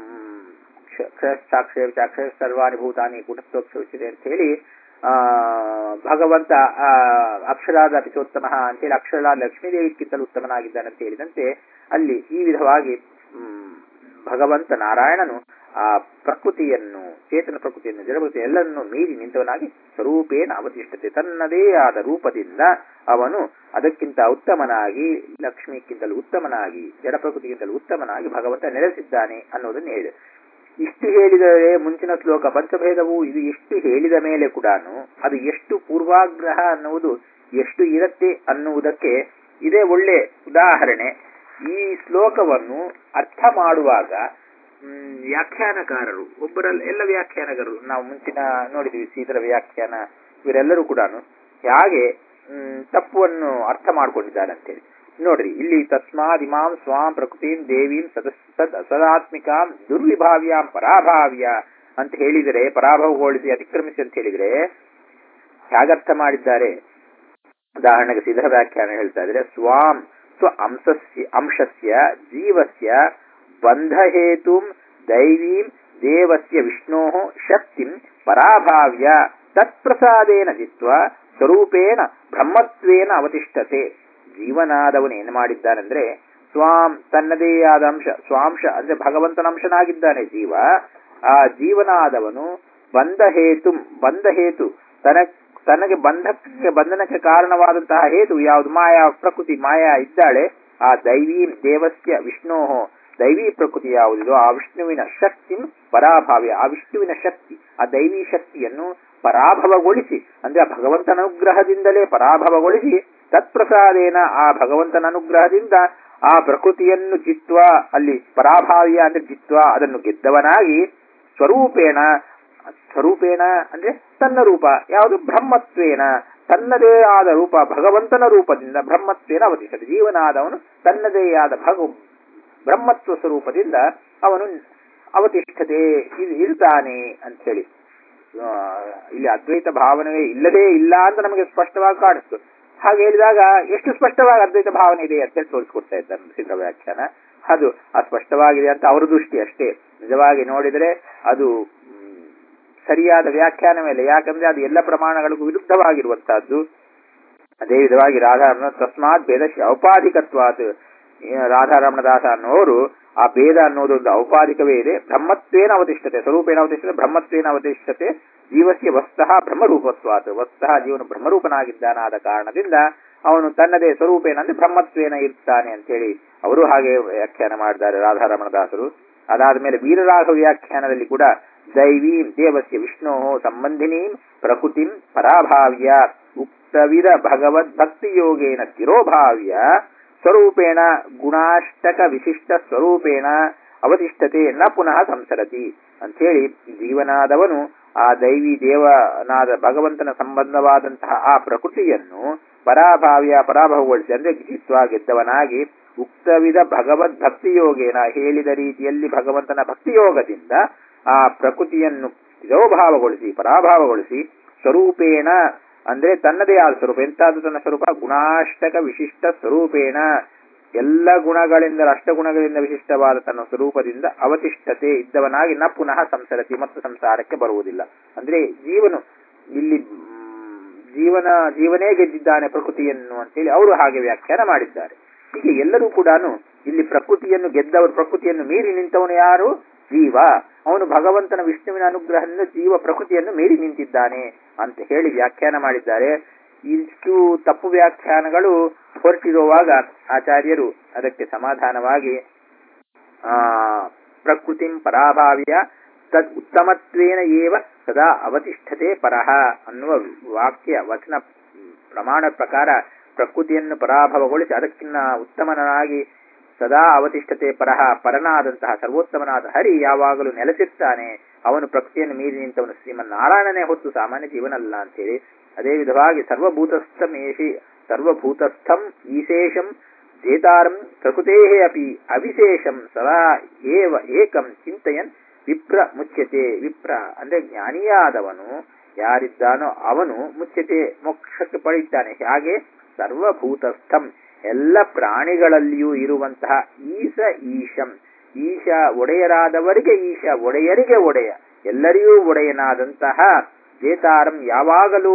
ಸಾಕ್ಷರ ಚಾಕ್ಷರ ಸರ್ವಾನಿ ಭೂತಾನಿ ಕೂಟಸ್ಥೋಕ್ಷಿಸಿದೆ ಅಂತ ಹೇಳಿ ಆ ಭಗವಂತ ಆ ಅಕ್ಷರಾದ ಪಿಚೋತ್ತಮ ಅಂತೇಳಿ ಅಕ್ಷರಾದ ಲಕ್ಷ್ಮೀದೇವಿಗಿಂತಲೂ ಉತ್ತಮನಾಗಿದ್ದಾನೆ ಅಂತ ಹೇಳಿದಂತೆ ಅಲ್ಲಿ ಈ ವಿಧವಾಗಿ ಹ್ಮ್, ಭಗವಂತ ನಾರಾಯಣನು ಆ ಪ್ರಕೃತಿಯನ್ನು ಚೇತನ ಪ್ರಕೃತಿಯನ್ನು ಜಡಪ್ರಕೃತಿ ಎಲ್ಲರನ್ನು ಮೀರಿ ನಿಂತವನಾಗಿ ಸ್ವರೂಪೇಣ ಅವತಿಷ್ಠತೆ ತನ್ನದೇ ಆದ ರೂಪದಿಂದ ಅವನು ಅದಕ್ಕಿಂತ ಉತ್ತಮನಾಗಿ ಲಕ್ಷ್ಮಿಗಿಂತಲೂ ಉತ್ತಮನಾಗಿ ಜಡ ಪ್ರಕೃತಿಗಿಂತಲೂ ಉತ್ತಮನಾಗಿ ಭಗವಂತ ನೆಲೆಸಿದ್ದಾನೆ ಅನ್ನೋದನ್ನು ಹೇಳಿದೆ ಇಷ್ಟು ಹೇಳಿದರೆ ಮುಂಚಿನ ಶ್ಲೋಕ ಪಂಚಭೇದವು ಇದು ಎಷ್ಟು ಹೇಳಿದ ಮೇಲೆ ಕೂಡ ಅದು ಎಷ್ಟು ಪೂರ್ವಾಗ್ರಹ ಅನ್ನುವುದು ಎಷ್ಟು ಇರತ್ತೆ ಅನ್ನುವುದಕ್ಕೆ ಇದೇ ಒಳ್ಳೆ ಉದಾಹರಣೆ ಈ ಶ್ಲೋಕವನ್ನು ಅರ್ಥ ಮಾಡುವಾಗ ಮ್, ವ್ಯಾಖ್ಯಾನಕಾರರು ಒಬ್ಬರಲ್ಲಿ ಎಲ್ಲ ವ್ಯಾಖ್ಯಾನಕಾರರು ನಾವು ಮುಂಚಿನ ನೋಡಿದ್ವಿ ಶ್ರೀಧರ ವ್ಯಾಖ್ಯಾನ ಇವರೆಲ್ಲರೂ ಕೂಡ ಹೇಗೆ ಮ್, ತಪ್ಪುವನ್ನು ಅರ್ಥ ಮಾಡ್ಕೊಂಡಿದ್ದಾರೆ ಅಂತೇಳಿ ನೋಡ್ರಿ ಇಲ್ಲಿ ತಸ್ಮಾದ್ ಇಮಾಂ ಸ್ವಾಂ ಪ್ರಕೃತಿಂ ದೇವೀಂ ಸದ ಸದ್ ಸದಾತ್ಮಿಕಾಂ ದುರ್ವಿಭಾವ್ಯಾಂ ಪರಾಭಾವ್ಯ ಅಂತ ಹೇಳಿದರೆ ಪರಾಭವಗೊಳಿಸಿ ಅತಿಕ್ರಮಿಸಿ ಅಂತ ಹೇಳಿದ್ರೆ ಹೇಗರ್ಥ ಮಾಡಿದ್ದಾರೆ ಉದಾಹರಣೆಗೆ ಸಿದ್ಧ ವ್ಯಾಖ್ಯಾನ ಹೇಳ್ತಾ ಇದ್ರೆ ಸ್ವಾಂ ಸ್ವ ಅಂಶಸ್ಯ ಅಂಶಸ್ಯ ಜೀವಸ್ಯ ಬಂಧಹೇತುಂ ದೈವೀಂ ದೇವಸ್ಯ ವಿಷ್ಣೋ ಶಕ್ತಿಂ ಪರಾಭಾವ್ಯ ತತ್ಪ್ರಸಾದೇನ ಜಿತ್ವ ಸ್ವರೂಪೇಣ ಬ್ರಹ್ಮತ್ವೇನ ಅವತಿಷ್ಠತೆ ಜೀವನಾದವನು ಏನು ಮಾಡಿದ್ದಾನೆಂದ್ರೆ ಸ್ವಾಂ ತನ್ನದೇ ಆದ ಅಂಶ ಸ್ವಾಂಶ ಅಂದ್ರೆ ಭಗವಂತನ ಅಂಶನಾಗಿದ್ದಾನೆ ಜೀವ ಆ ಜೀವನಾದವನು ಬಂಧ ಹೇತು ಬಂಧ ಹೇತು ತನ ತನಗೆ ಬಂಧಕ್ಕೆ ಬಂಧನಕ್ಕೆ ಕಾರಣವಾದಂತಹ ಹೇತು ಯಾವುದು ಮಾಯಾ ಪ್ರಕೃತಿ ಮಾಯಾ ಇದ್ದಾಳೆ ಆ ದೈವೀ ದೇವಸ್ಯ ವಿಷ್ಣೋ ದೈವೀ ಪ್ರಕೃತಿ ಯಾವುದಿದೋ ಆ ವಿಷ್ಣುವಿನ ಶಕ್ತಿ ಪರಾಭಾವ್ಯ ಆ ವಿಷ್ಣುವಿನ ಶಕ್ತಿ ಆ ದೈವೀ ಶಕ್ತಿಯನ್ನು ಪರಾಭವಗೊಳಿಸಿ ಅಂದ್ರೆ ಆ ಭಗವಂತನ ಅನುಗ್ರಹದಿಂದಲೇ ಪರಾಭವಗೊಳಿಸಿ ತತ್ಪ್ರಸಾದೇನ ಆ ಭಗವಂತನ ಅನುಗ್ರಹದಿಂದ ಆ ಪ್ರಕೃತಿಯನ್ನು ಜಿತ್ವ ಅಲ್ಲಿ ಪರಾಭಾವ್ಯ ಅಂದ್ರೆ ಜಿತ್ವ ಅದನ್ನು ಗೆದ್ದವನಾಗಿ ಸ್ವರೂಪೇಣ ಸ್ವರೂಪೇಣ ಅಂದ್ರೆ ತನ್ನ ರೂಪ ಯಾವುದು ಬ್ರಹ್ಮತ್ವೇನ ತನ್ನದೇ ಆದ ರೂಪ ಭಗವಂತನ ರೂಪದಿಂದ ಬ್ರಹ್ಮತ್ವೇನ ಅವತಿಷ್ಠತೆ ಜೀವನಾದವನು ತನ್ನದೇ ಆದ ಭಗ ಬ್ರಹ್ಮತ್ವ ಸ್ವರೂಪದಿಂದ ಅವನು ಅವತಿಷ್ಠತೆ ಇದು ಇರ್ತಾನೆ ಅಂತೇಳಿ ಆ, ಇಲ್ಲಿ ಅದ್ವೈತ ಭಾವನೆಯೇ ಇಲ್ಲದೇ ಇಲ್ಲ ಅಂತ ನಮಗೆ ಸ್ಪಷ್ಟವಾಗಿ ಕಾಣಿಸ್ತು ಹಾಗೆ ಹೇಳಿದಾಗ ಎಷ್ಟು ಸ್ಪಷ್ಟವಾಗಿ ಅದ್ವೈತ ಭಾವನೆ ಇದೆ ಅಂತ ಹೇಳಿ ತೋರಿಸ್ಕೊಡ್ತಾ ಇದ್ದಾರೆ ಸಿದ್ಧ ವ್ಯಾಖ್ಯಾನ ಅದು ಅಸ್ಪಷ್ಟವಾಗಿದೆ ಅಂತ ಅವರ ದೃಷ್ಟಿ ಅಷ್ಟೇ ನಿಜವಾಗಿ ನೋಡಿದರೆ ಅದು ಮ್, ಸರಿಯಾದ ವ್ಯಾಖ್ಯಾನ ಮೇಲೆ ಯಾಕಂದ್ರೆ ಅದು ಎಲ್ಲ ಪ್ರಮಾಣಗಳಿಗೂ ವಿರುದ್ಧವಾಗಿರುವಂತಹದ್ದು ಅದೇ ವಿಧವಾಗಿ ರಾಧಾರಮಣ ತಸ್ಮಾತ್ ಭೇದಶ್ಯ ಔಪಾಧಿಕತ್ವಾತ್ ಈ ರಾಧಾರಮಣದಾಸ ಅನ್ನೋರು ಆ ಭೇದ ಅನ್ನೋದು ಒಂದು ಔಪಾಧಿಕವೇ ಇದೆ ಬ್ರಹ್ಮತ್ವೇನ ಅವತಿಷ್ಠತೆ ಸ್ವರೂಪೇಣ ಅವತಿಷ್ಠತೆ ಬ್ರಹ್ಮತ್ವೇನ ಅವತಿಷ್ಠತೆ ಜೀವಸ್ಯ ವಸ್ತಃ ಬ್ರಹ್ಮರೂಪತ್ವಾತ್ ವಸ್ತಃ ಜೀವನ ಬ್ರಹ್ಮರೂಪನಾಗಿದ್ದಾನಾದ ಕಾರಣದಿಂದ ಅವನು ತನ್ನದೇ ಸ್ವರೂಪೇನ ಅಂದ್ರೆ ಬ್ರಹ್ಮತ್ವೇನ ಇರ್ತಾನೆ ಅಂತೇಳಿ ಅವರು ಹಾಗೆ ವ್ಯಾಖ್ಯಾನ ಮಾಡಿದ್ದಾರೆ ರಾಧಾರಮಣದಾಸರು ಅದಾದ ಮೇಲೆ ವೀರರಾಘವ ವ್ಯಾಖ್ಯಾನದಲ್ಲಿ ಕೂಡ ದೈವೀಂ ದೇವಸ್ಯ ವಿಷ್ಣೋ ಸಂಬಂಧಿನೀಂ ಪ್ರಕೃತಿಂ ಪರಾಭಾವ್ಯ ಉಕ್ತವಿದ ಭಗವದ್ ಭಕ್ತಿಯೋಗೇನ ತಿರೋಭಾವ್ಯ ಸ್ವರೂಪೇಣ ಗುಣಾಷ್ಟಕ ವಿಶಿಷ್ಟ ಸ್ವರೂಪೇಣ ಅವತಿಷ್ಠತೆ ನ ಪುನಃ ಸಂಸರತಿ ಅಂಥೇಳಿ ಜೀವನಾದವನು ಆ ದೈವಿ ದೇವನಾದ ಭಗವಂತನ ಸಂಬಂಧವಾದಂತಹ ಆ ಪ್ರಕೃತಿಯನ್ನು ಪರಾಭಾವ್ಯ ಪರಾಭವಗೊಳಿಸಿ ಅಂದ್ರೆ ಜಿತ್ವ ಗೆದ್ದವನಾಗಿ ಉಕ್ತವಿದ ಭಗವದ್ ಭಕ್ತಿಯೋಗೇನ ಹೇಳಿದ ರೀತಿಯಲ್ಲಿ ಭಗವಂತನ ಭಕ್ತಿಯೋಗದಿಂದ ಆ ಪ್ರಕೃತಿಯನ್ನು ತಿರೋಭಾವಗೊಳಿಸಿ ಪರಾಭಾವಗೊಳಿಸಿ ಸ್ವರೂಪೇಣ ಅಂದ್ರೆ ತನ್ನದೇ ಆದ ಸ್ವರೂಪ ಎಂತಾದ ತನ್ನ ಸ್ವರೂಪ ಗುಣಾಷ್ಟಕ ವಿಶಿಷ್ಟ ಸ್ವರೂಪೇಣ ಎಲ್ಲ ಗುಣಗಳಿಂದ ಅಷ್ಟಗುಣಗಳಿಂದ ವಿಶಿಷ್ಟವಾದ ತನ್ನ ಸ್ವರೂಪದಿಂದ ಅವತಿಷ್ಠತೆ ಇದ್ದವನಾಗಿ ನ ಪುನಃ ಸಂಸರತಿ ಮತ್ತು ಸಂಸಾರಕ್ಕೆ ಬರುವುದಿಲ್ಲ ಅಂದ್ರೆ ಜೀವನು ಇಲ್ಲಿ ಮ್, ಜೀವನ ಜೀವನೇ ಗೆದ್ದಿದ್ದಾನೆ ಪ್ರಕೃತಿಯನ್ನು ಅಂತೇಳಿ ಅವರು ಹಾಗೆ ವ್ಯಾಖ್ಯಾನ ಮಾಡಿದ್ದಾರೆ ಹೀಗೆ ಎಲ್ಲರೂ ಕೂಡ ಇಲ್ಲಿ ಪ್ರಕೃತಿಯನ್ನು ಗೆದ್ದವರು ಪ್ರಕೃತಿಯನ್ನು ಮೀರಿ ನಿಂತವನು ಯಾರು ಜೀವ ಅವನು ಭಗವಂತನ ವಿಷ್ಣುವಿನ ಅನುಗ್ರಹದಿಂದ ಜೀವ ಪ್ರಕೃತಿಯನ್ನು ಮೀರಿ ನಿಂತಿದ್ದಾನೆ ಅಂತ ಹೇಳಿ ವ್ಯಾಖ್ಯಾನ ಮಾಡಿದ್ದಾರೆ ಇಷ್ಟು ತಪ್ಪು ವ್ಯಾಖ್ಯಾನಗಳು ಹೊರಟಿರುವಾಗ ಆಚಾರ್ಯರು ಅದಕ್ಕೆ ಸಮಾಧಾನವಾಗಿ ಆ ಪ್ರಕೃತಿಂ ಪರಾಭಾವ್ಯ ತದ್ ಉತ್ತಮತ್ವೇನ ಏವ ಸದಾ ಅವತಿಷ್ಠತೆ ಪರಹ ಅನ್ನುವ ವಾಕ್ಯ ವಚನ ಪ್ರಮಾಣ ಪ್ರಕಾರ ಪ್ರಕೃತಿಯನ್ನು ಪರಾಭವಗೊಳಿಸಿ ಅದಕ್ಕಿನ್ನ ಉತ್ತಮನಾಗಿ ಸದಾ ಅವತಿಷ್ಠತೆ ಪರಹ ಪರನಾದಂತಹ ಸರ್ವೋತ್ತಮನಾದ ಹರಿ ಯಾವಾಗಲೂ ನೆಲೆಸಿರ್ತಾನೆ ಅವನು ಪ್ರಕೃತಿಯನ್ನು ಮೀರಿ ನಿಂತವನು ಶ್ರೀಮನ್ನಾರಾಯಣನೇ ಹೊತ್ತು ಸಾಮಾನ್ಯ ಜೀವನಲ್ಲ ಅಂತೇಳಿ ಅದೇ ವಿಧವಾಗಿ ಸರ್ವಭೂತಸ್ಥಂ ಏಷಿ ಸರ್ವಭೂತಸ್ಥಂ ಈಶೇಷಂ ಜೇತಾರಂ ಪ್ರಕೃತೇ ಅಪಿ ಅವಿಶೇಷಂ ಸದಾ ಏವ ಏಕಂ ಚಿಂತಯನ್ ವಿಪ್ರ ಮುಚ್ಯತೆ ವಿಪ್ರ ಅಂದ್ರೆ ಜ್ಞಾನಿಯಾದವನು ಯಾರಿದ್ದಾನೋ ಅವನು ಮುಚ್ಯತೆ ಮೋಕ್ಷಕ್ಕೆ ಪಡೆಯುತ್ತಾನೆ ಹಾಗೆ ಸರ್ವಭೂತಸ್ಥಂ ಎಲ್ಲ ಪ್ರಾಣಿಗಳಲ್ಲಿಯೂ ಇರುವಂತಹ ಈಶ ಈಶಂ ಈಶ ಒಡೆಯರಾದವರಿಗೆ ಈಶ ಒಡೆಯರಿಗೆ ಒಡೆಯ ಎಲ್ಲರಿಗೂ ಒಡೆಯನಾದಂತಹ ಜೇತಾರಂ ಯಾವಾಗಲೂ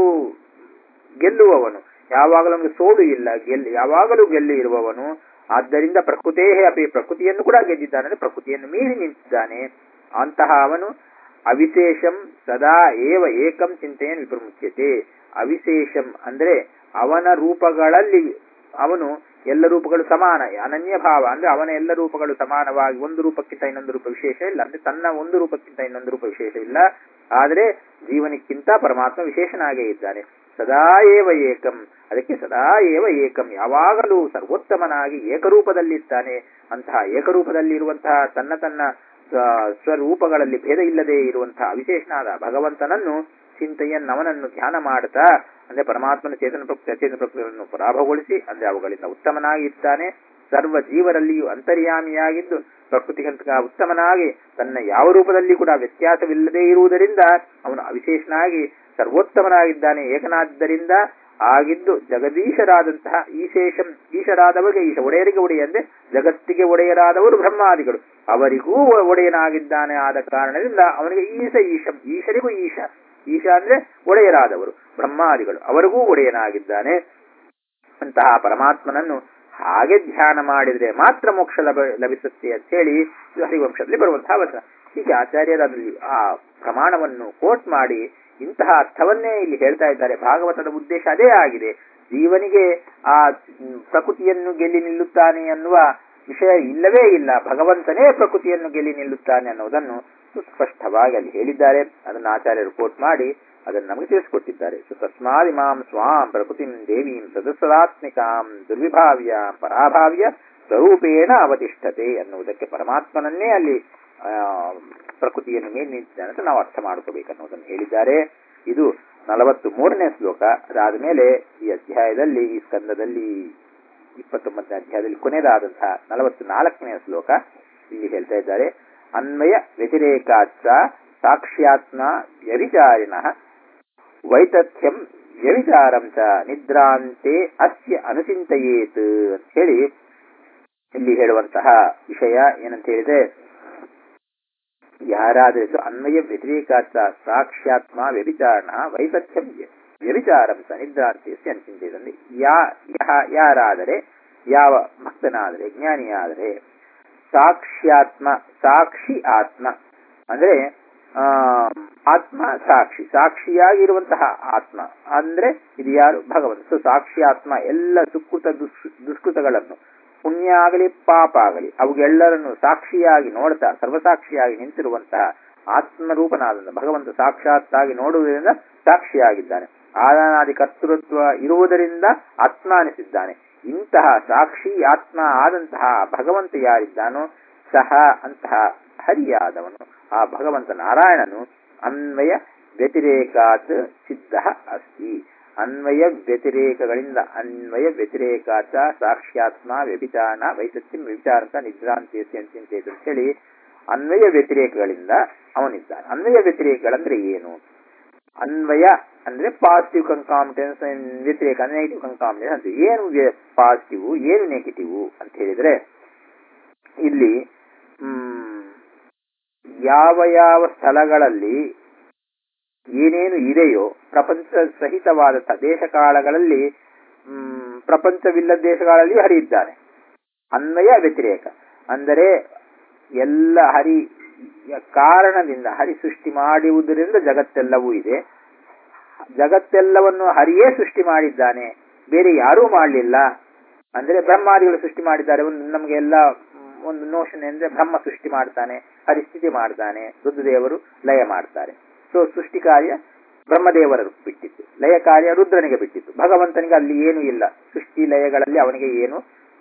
ಗೆಲ್ಲುವವನು ಯಾವಾಗಲೂ ನಮಗೆ ಸೋಲು ಇಲ್ಲ ಗೆಲ್ ಯಾವಾಗಲೂ ಗೆಲ್ಲಿ ಇರುವವನು ಆದ್ದರಿಂದ ಪ್ರಕೃತೇ ಅಪಿ ಪ್ರಕೃತಿಯನ್ನು ಕೂಡ ಗೆದ್ದಿದ್ದಾನೆ ಅಂದ್ರೆ ಪ್ರಕೃತಿಯನ್ನು ಮೀರಿ ನಿಂತಿದ್ದಾನೆ ಅಂತಹ ಅವನು ಅವಿಶೇಷಂ ಸದಾ ಏವ ಏಕಂ ಚಿಂತೆಯನ್ನು ವಿಪ್ರಮುಚ್ಯತೆ ಅವಿಶೇಷಂ ಅಂದ್ರೆ ಅವನ ರೂಪಗಳಲ್ಲಿ ಅವನು ಎಲ್ಲ ರೂಪಗಳು ಸಮಾನ ಅನನ್ಯ ಭಾವ ಅಂದ್ರೆ ಅವನ ಎಲ್ಲ ರೂಪಗಳು ಸಮಾನವಾಗಿ ಒಂದು ರೂಪಕ್ಕಿಂತ ಇನ್ನೊಂದು ರೂಪ ವಿಶೇಷ ಇಲ್ಲ ಅಂದ್ರೆ ತನ್ನ ಒಂದು ರೂಪಕ್ಕಿಂತ ಇನ್ನೊಂದು ರೂಪ ವಿಶೇಷವಿಲ್ಲ ಆದರೆ ಜೀವನಕ್ಕಿಂತ ಪರಮಾತ್ಮ ವಿಶೇಷನಾಗೇ ಇದ್ದಾನೆ ಸದಾ ಏವ ಏಕಂ ಅದಕ್ಕೆ ಸದಾ ಏವ ಏಕಂ ಯಾವಾಗಲೂ ಸರ್ವೋತ್ತಮನಾಗಿ ಏಕರೂಪದಲ್ಲಿರ್ತಾನೆ ಅಂತಹ ಏಕರೂಪದಲ್ಲಿ ಇರುವಂತಹ ತನ್ನ ತನ್ನ ಸ್ವ- ಸ್ವರೂಪಗಳಲ್ಲಿ ಭೇದ ಇಲ್ಲದೆ ಇರುವಂತಹ ವಿಶೇಷನಾದ ಭಗವಂತನನ್ನು ಚಿಂತೆಯನ್ನು ಅವನನ್ನು ಧ್ಯಾನ ಮಾಡ್ತಾ ಅಂದ್ರೆ ಪರಮಾತ್ಮನ ಚೇತನ ಪ್ರಕೃತಿ ಅಚೇತನ ಪ್ರಕೃತಿಗಳನ್ನು ಪರಾಭವಗೊಳಿಸಿ ಅಂದ್ರೆ ಅವುಗಳಿಂದ ಉತ್ತಮನಾಗಿ ಇರ್ತಾನೆ ಸರ್ವ ಜೀವರಲ್ಲಿಯೂ ಅಂತರ್ಯಾಮಿಯಾಗಿದ್ದು ಪ್ರಕೃತಿಗಂತ ಉತ್ತಮನಾಗಿ ತನ್ನ ಯಾವ ರೂಪದಲ್ಲಿ ಕೂಡ ವ್ಯತ್ಯಾಸವಿಲ್ಲದೆ ಇರುವುದರಿಂದ ಅವನು ಅವಿಶೇಷನಾಗಿ ಸರ್ವೋತ್ತಮನಾಗಿದ್ದಾನೆ ಏಕನಾದ್ದರಿಂದ ಆಗಿದ್ದು ಜಗದೀಶರಾದಂತಹ ಈಶೇಷಂ ಈಶರಾದವರಿಗೆ ಈಶ ಒಡೆಯರಿಗೆ ಒಡೆಯ ಅಂದ್ರೆ ಜಗತ್ತಿಗೆ ಒಡೆಯರಾದವರು ಬ್ರಹ್ಮಾದಿಗಳು ಅವರಿಗೂ ಒಡೆಯನಾಗಿದ್ದಾನೆ ಆದ ಕಾರಣದಿಂದ ಅವನಿಗೆ ಈಶ ಈಶಂ ಈಶರಿಗೂ ಈಶ ಈಶ ಅಂದ್ರೆ ಒಡೆಯರಾದವರು ಬ್ರಹ್ಮಾದಿಗಳು ಅವರಿಗೂ ಒಡೆಯನಾಗಿದ್ದಾನೆ ಅಂತಹ ಪರಮಾತ್ಮನನ್ನು ಹಾಗೆ ಧ್ಯಾನ ಮಾಡಿದ್ರೆ ಮಾತ್ರ ಮೋಕ್ಷ ಲಭ ಲಭಿಸುತ್ತೆ ಅಂತ ಹೇಳಿ ಇದು ಹರಿವಂಶದಲ್ಲಿ ಬರುವಂತಹ ವಚನ ಹೀಗೆ ಆಚಾರ್ಯರು ಅದರಲ್ಲಿ ಆ ಪ್ರಮಾಣವನ್ನು ಕೋಟ್ ಮಾಡಿ ಇಂತಹ ಅರ್ಥವನ್ನೇ ಇಲ್ಲಿ ಹೇಳ್ತಾ ಇದ್ದಾರೆ ಭಾಗವತದ ಉದ್ದೇಶ ಅದೇ ಆಗಿದೆ ಜೀವನಿಗೆ ಆ ಮ್, ಪ್ರಕೃತಿಯನ್ನು ಗೆಲ್ಲಿ ನಿಲ್ಲುತ್ತಾನೆ ಅನ್ನುವ ವಿಷಯ ಇಲ್ಲವೇ ಇಲ್ಲ ಭಗವಂತನೇ ಪ್ರಕೃತಿಯನ್ನು ಗೆಲ್ಲಿ ನಿಲ್ಲುತ್ತಾನೆ ಅನ್ನೋದನ್ನು ಸುಸ್ಪಷ್ಟವಾಗಿ ಅಲ್ಲಿ ಹೇಳಿದ್ದಾರೆ ಅದನ್ನು ಆಚಾರ್ಯರು ಕೋಟ್ ಮಾಡಿ ಅದನ್ನು ನಮಗೆ ತಿಳಿಸಿಕೊಟ್ಟಿದ್ದಾರೆ ಸೊ ತಸ್ಮಾದಿಮಾಂ ಸ್ವಾಂ ಪ್ರಕೃತಿಂ ದೇವೀಂ ಸದಸ್ಸದಾತ್ಮಿಕಾಂ ದುರ್ವಿಭಾವ್ಯ ಪರಾಭಾವ್ಯ ಸ್ವರೂಪೇಣ ಅವತಿಷ್ಠತೆ ಅನ್ನುವುದಕ್ಕೆ ಪರಮಾತ್ಮನನ್ನೇ ಅಲ್ಲಿ ಆ, ಪ್ರಕೃತಿಯನ್ನು ಮೇಲೆ ನಿಂತಿದ್ದಾನೆ ಅಂತ ನಾವು ಅರ್ಥ ಮಾಡ್ಕೋಬೇಕನ್ನೋದನ್ನು ಹೇಳಿದ್ದಾರೆ ಇದು ನಲವತ್ತು ಮೂರನೇ ಶ್ಲೋಕ ಅದಾದ ಮೇಲೆ ಈ ಅಧ್ಯಾಯದಲ್ಲಿ ಈ ಸ್ಕಂದದಲ್ಲಿ ಇಪ್ಪತ್ತೊಂಬತ್ತನೇ ಅಧ್ಯಾಯದಲ್ಲಿ ಕೊನೆಯದಾದಂತಹ ನಲವತ್ತು ನಾಲ್ಕನೇ ಶ್ಲೋಕ ಇಲ್ಲಿ ಹೇಳ್ತಾ ಇದ್ದಾರೆ ಅನ್ವಯ ವ್ಯತಿರೇಕಾಚ ಸಾಕ್ಷ್ಯಾತ್ಮ ವ್ಯವಿಚಾರಿಣ ವೈತಥ್ಯಂ ವ್ಯವಿಚಾರಂ ಚ ನಿದ್ರಾಂತೆ ಅಸ್ಯ ಅನುಚಿಂತೆಯೇತ್ ಅಂತ ಹೇಳಿ ಇಲ್ಲಿ ಹೇಳುವಂತಹ ವಿಷಯ ಏನಂತ ಹೇಳಿದ್ರೆ ಯಾರಾದರೂ ಅನ್ವಯ ವ್ಯತಿರೇಕಾಚ ಸಾಕ್ಷ್ಯಾತ್ಮ ವ್ಯಭಿಚಾರಣ ವೈತಥ್ಯಂ ವ್ಯಭಿಚಾರಂ ಸ ನಿದ್ರಾಂತಿಯಸ್ಯ ಅನುಚಿಂತೆಯಲ್ಲಿ ಯಾ ಯಹ- ಯಾರಾದರೆ ಯಾವ ಭಕ್ತನಾದರೆ ಜ್ಞಾನಿಯಾದರೆ ಸಾಕ್ಷ್ಯಾತ್ಮ ಸಾಕ್ಷಿ ಆತ್ಮ ಅಂದ್ರೆ ಆ, ಆತ್ಮ ಸಾಕ್ಷಿ ಸಾಕ್ಷಿಯಾಗಿರುವಂತಹ ಆತ್ಮ ಅಂದ್ರೆ ಇದು ಯಾರು ಭಗವಂತ ಸೊ ಸಾಕ್ಷಿ ಆತ್ಮ ಎಲ್ಲ ಸುಕೃತ ದುಷ್ ದುಷ್ಕೃತಗಳನ್ನು ಪುಣ್ಯ ಆಗಲಿ ಪಾಪ ಆಗಲಿ ಅವುಗಳೆಲ್ಲರನ್ನು ಸಾಕ್ಷಿಯಾಗಿ ನೋಡ್ತಾ ಸರ್ವಸಾಕ್ಷಿಯಾಗಿ ನಿಂತಿರುವಂತಹ ಆತ್ಮರೂಪನಾದ ಭಗವಂತ ಸಾಕ್ಷಾತ್ತಾಗಿ ನೋಡುವುದರಿಂದ ಸಾಕ್ಷಿಯಾಗಿದ್ದಾನೆ ಆದಾನಾದಿ ಕರ್ತೃತ್ವ ಇರುವುದರಿಂದ ಆತ್ಮ ಅನಿಸಿದ್ದಾನೆ ಇಂತಹ ಸಾಕ್ಷಿ ಆತ್ಮ ಆದಂತಹ ಭಗವಂತ ಯಾರಿದ್ದಾನೋ ಸಹ ಅಂತಹ ಹರಿಯಾದವನು ಆ ಭಗವಂತ ನಾರಾಯಣನು ಅನ್ವಯ ವ್ಯತಿರೇಕಾತ್ ಸಿದ್ಧ ಅಸ್ತಿ ಅನ್ವಯ ವ್ಯತಿರೇಕಗಳಿಂದ ಅನ್ವಯ ವ್ಯತಿರೇಕಾಚ ಸಾಕ್ಷ್ಯಾತ್ಮ ವ್ಯಭಿಚಾರ ವೈಸತ್ಯಂ ವ್ಯಭಿಚಾರ ನಿದ್ರಾಂತಿ ಚಿಂತೆ ಅಂತ ಹೇಳಿ ಅನ್ವಯ ವ್ಯತಿರೇಕಗಳಿಂದ ಅವನಿದ್ದಾನೆ ಅನ್ವಯ ವ್ಯತಿರೇಕಗಳಂದ್ರೆ ಏನು ಅನ್ವಯ ಅಂದ್ರೆ ಪಾಸಿಟಿವ್ ಕಂಕಾಮಿಟೆನ್ಸ್ ವ್ಯತಿರೇಕ ನೆಗೆಟಿವ್ ಕಂಕಾಮಿಟೆನ್ಸ್ ಅಂತ ಏನು ಪಾಸಿಟಿವ್ ಏನು ನೆಗೆಟಿವ್ ಅಂತ ಹೇಳಿದ್ರೆ ಇಲ್ಲಿ ಹ್ಮ್, ಯಾವ ಯಾವ ಸ್ಥಳಗಳಲ್ಲಿ ಏನೇನು ಇದೆಯೋ ಪ್ರಪಂಚ ಸಹಿತವಾದ ದೇಶ ಕಾಲಗಳಲ್ಲಿ ಹ್ಮ್, ಪ್ರಪಂಚವಿಲ್ಲದ ದೇಶಗಳಲ್ಲಿ ಹರಿಯಿದ್ದಾನೆ ಅನ್ವಯ ವ್ಯತಿರೇಕ ಅಂದರೆ ಎಲ್ಲ ಹರಿ ಕಾರಣದಿಂದ ಹರಿ ಸೃಷ್ಟಿ ಮಾಡುವುದರಿಂದ ಜಗತ್ತೆಲ್ಲವೂ ಇದೆ ಜಗತ್ತೆಲ್ಲವನ್ನು ಹರಿಯೇ ಸೃಷ್ಟಿ ಮಾಡಿದ್ದಾನೆ ಬೇರೆ ಯಾರೂ ಮಾಡಲಿಲ್ಲ ಅಂದ್ರೆ ಬ್ರಹ್ಮಾದಿಗಳು ಸೃಷ್ಟಿ ಮಾಡಿದ್ದಾರೆ ಒಂದು ನಮಗೆಲ್ಲ ಒಂದು ನೋಷನ್ ಅಂದ್ರೆ ಬ್ರಹ್ಮ ಸೃಷ್ಟಿ ಮಾಡ್ತಾನೆ ಹರಿಸ್ಥಿತಿ ಮಾಡ್ತಾನೆ ರುದ್ರದೇವರು ಲಯ ಮಾಡ್ತಾರೆ ಸೊ ಸೃಷ್ಟಿ ಕಾರ್ಯ ಬ್ರಹ್ಮದೇವರರು ಬಿಟ್ಟಿತ್ತು ಲಯ ಕಾರ್ಯ ರುದ್ರನಿಗೆ ಬಿಟ್ಟಿತ್ತು ಭಗವಂತನಿಗೆ ಅಲ್ಲಿ ಏನು ಇಲ್ಲ ಸೃಷ್ಟಿ ಲಯಗಳಲ್ಲಿ ಅವನಿಗೆ ಏನು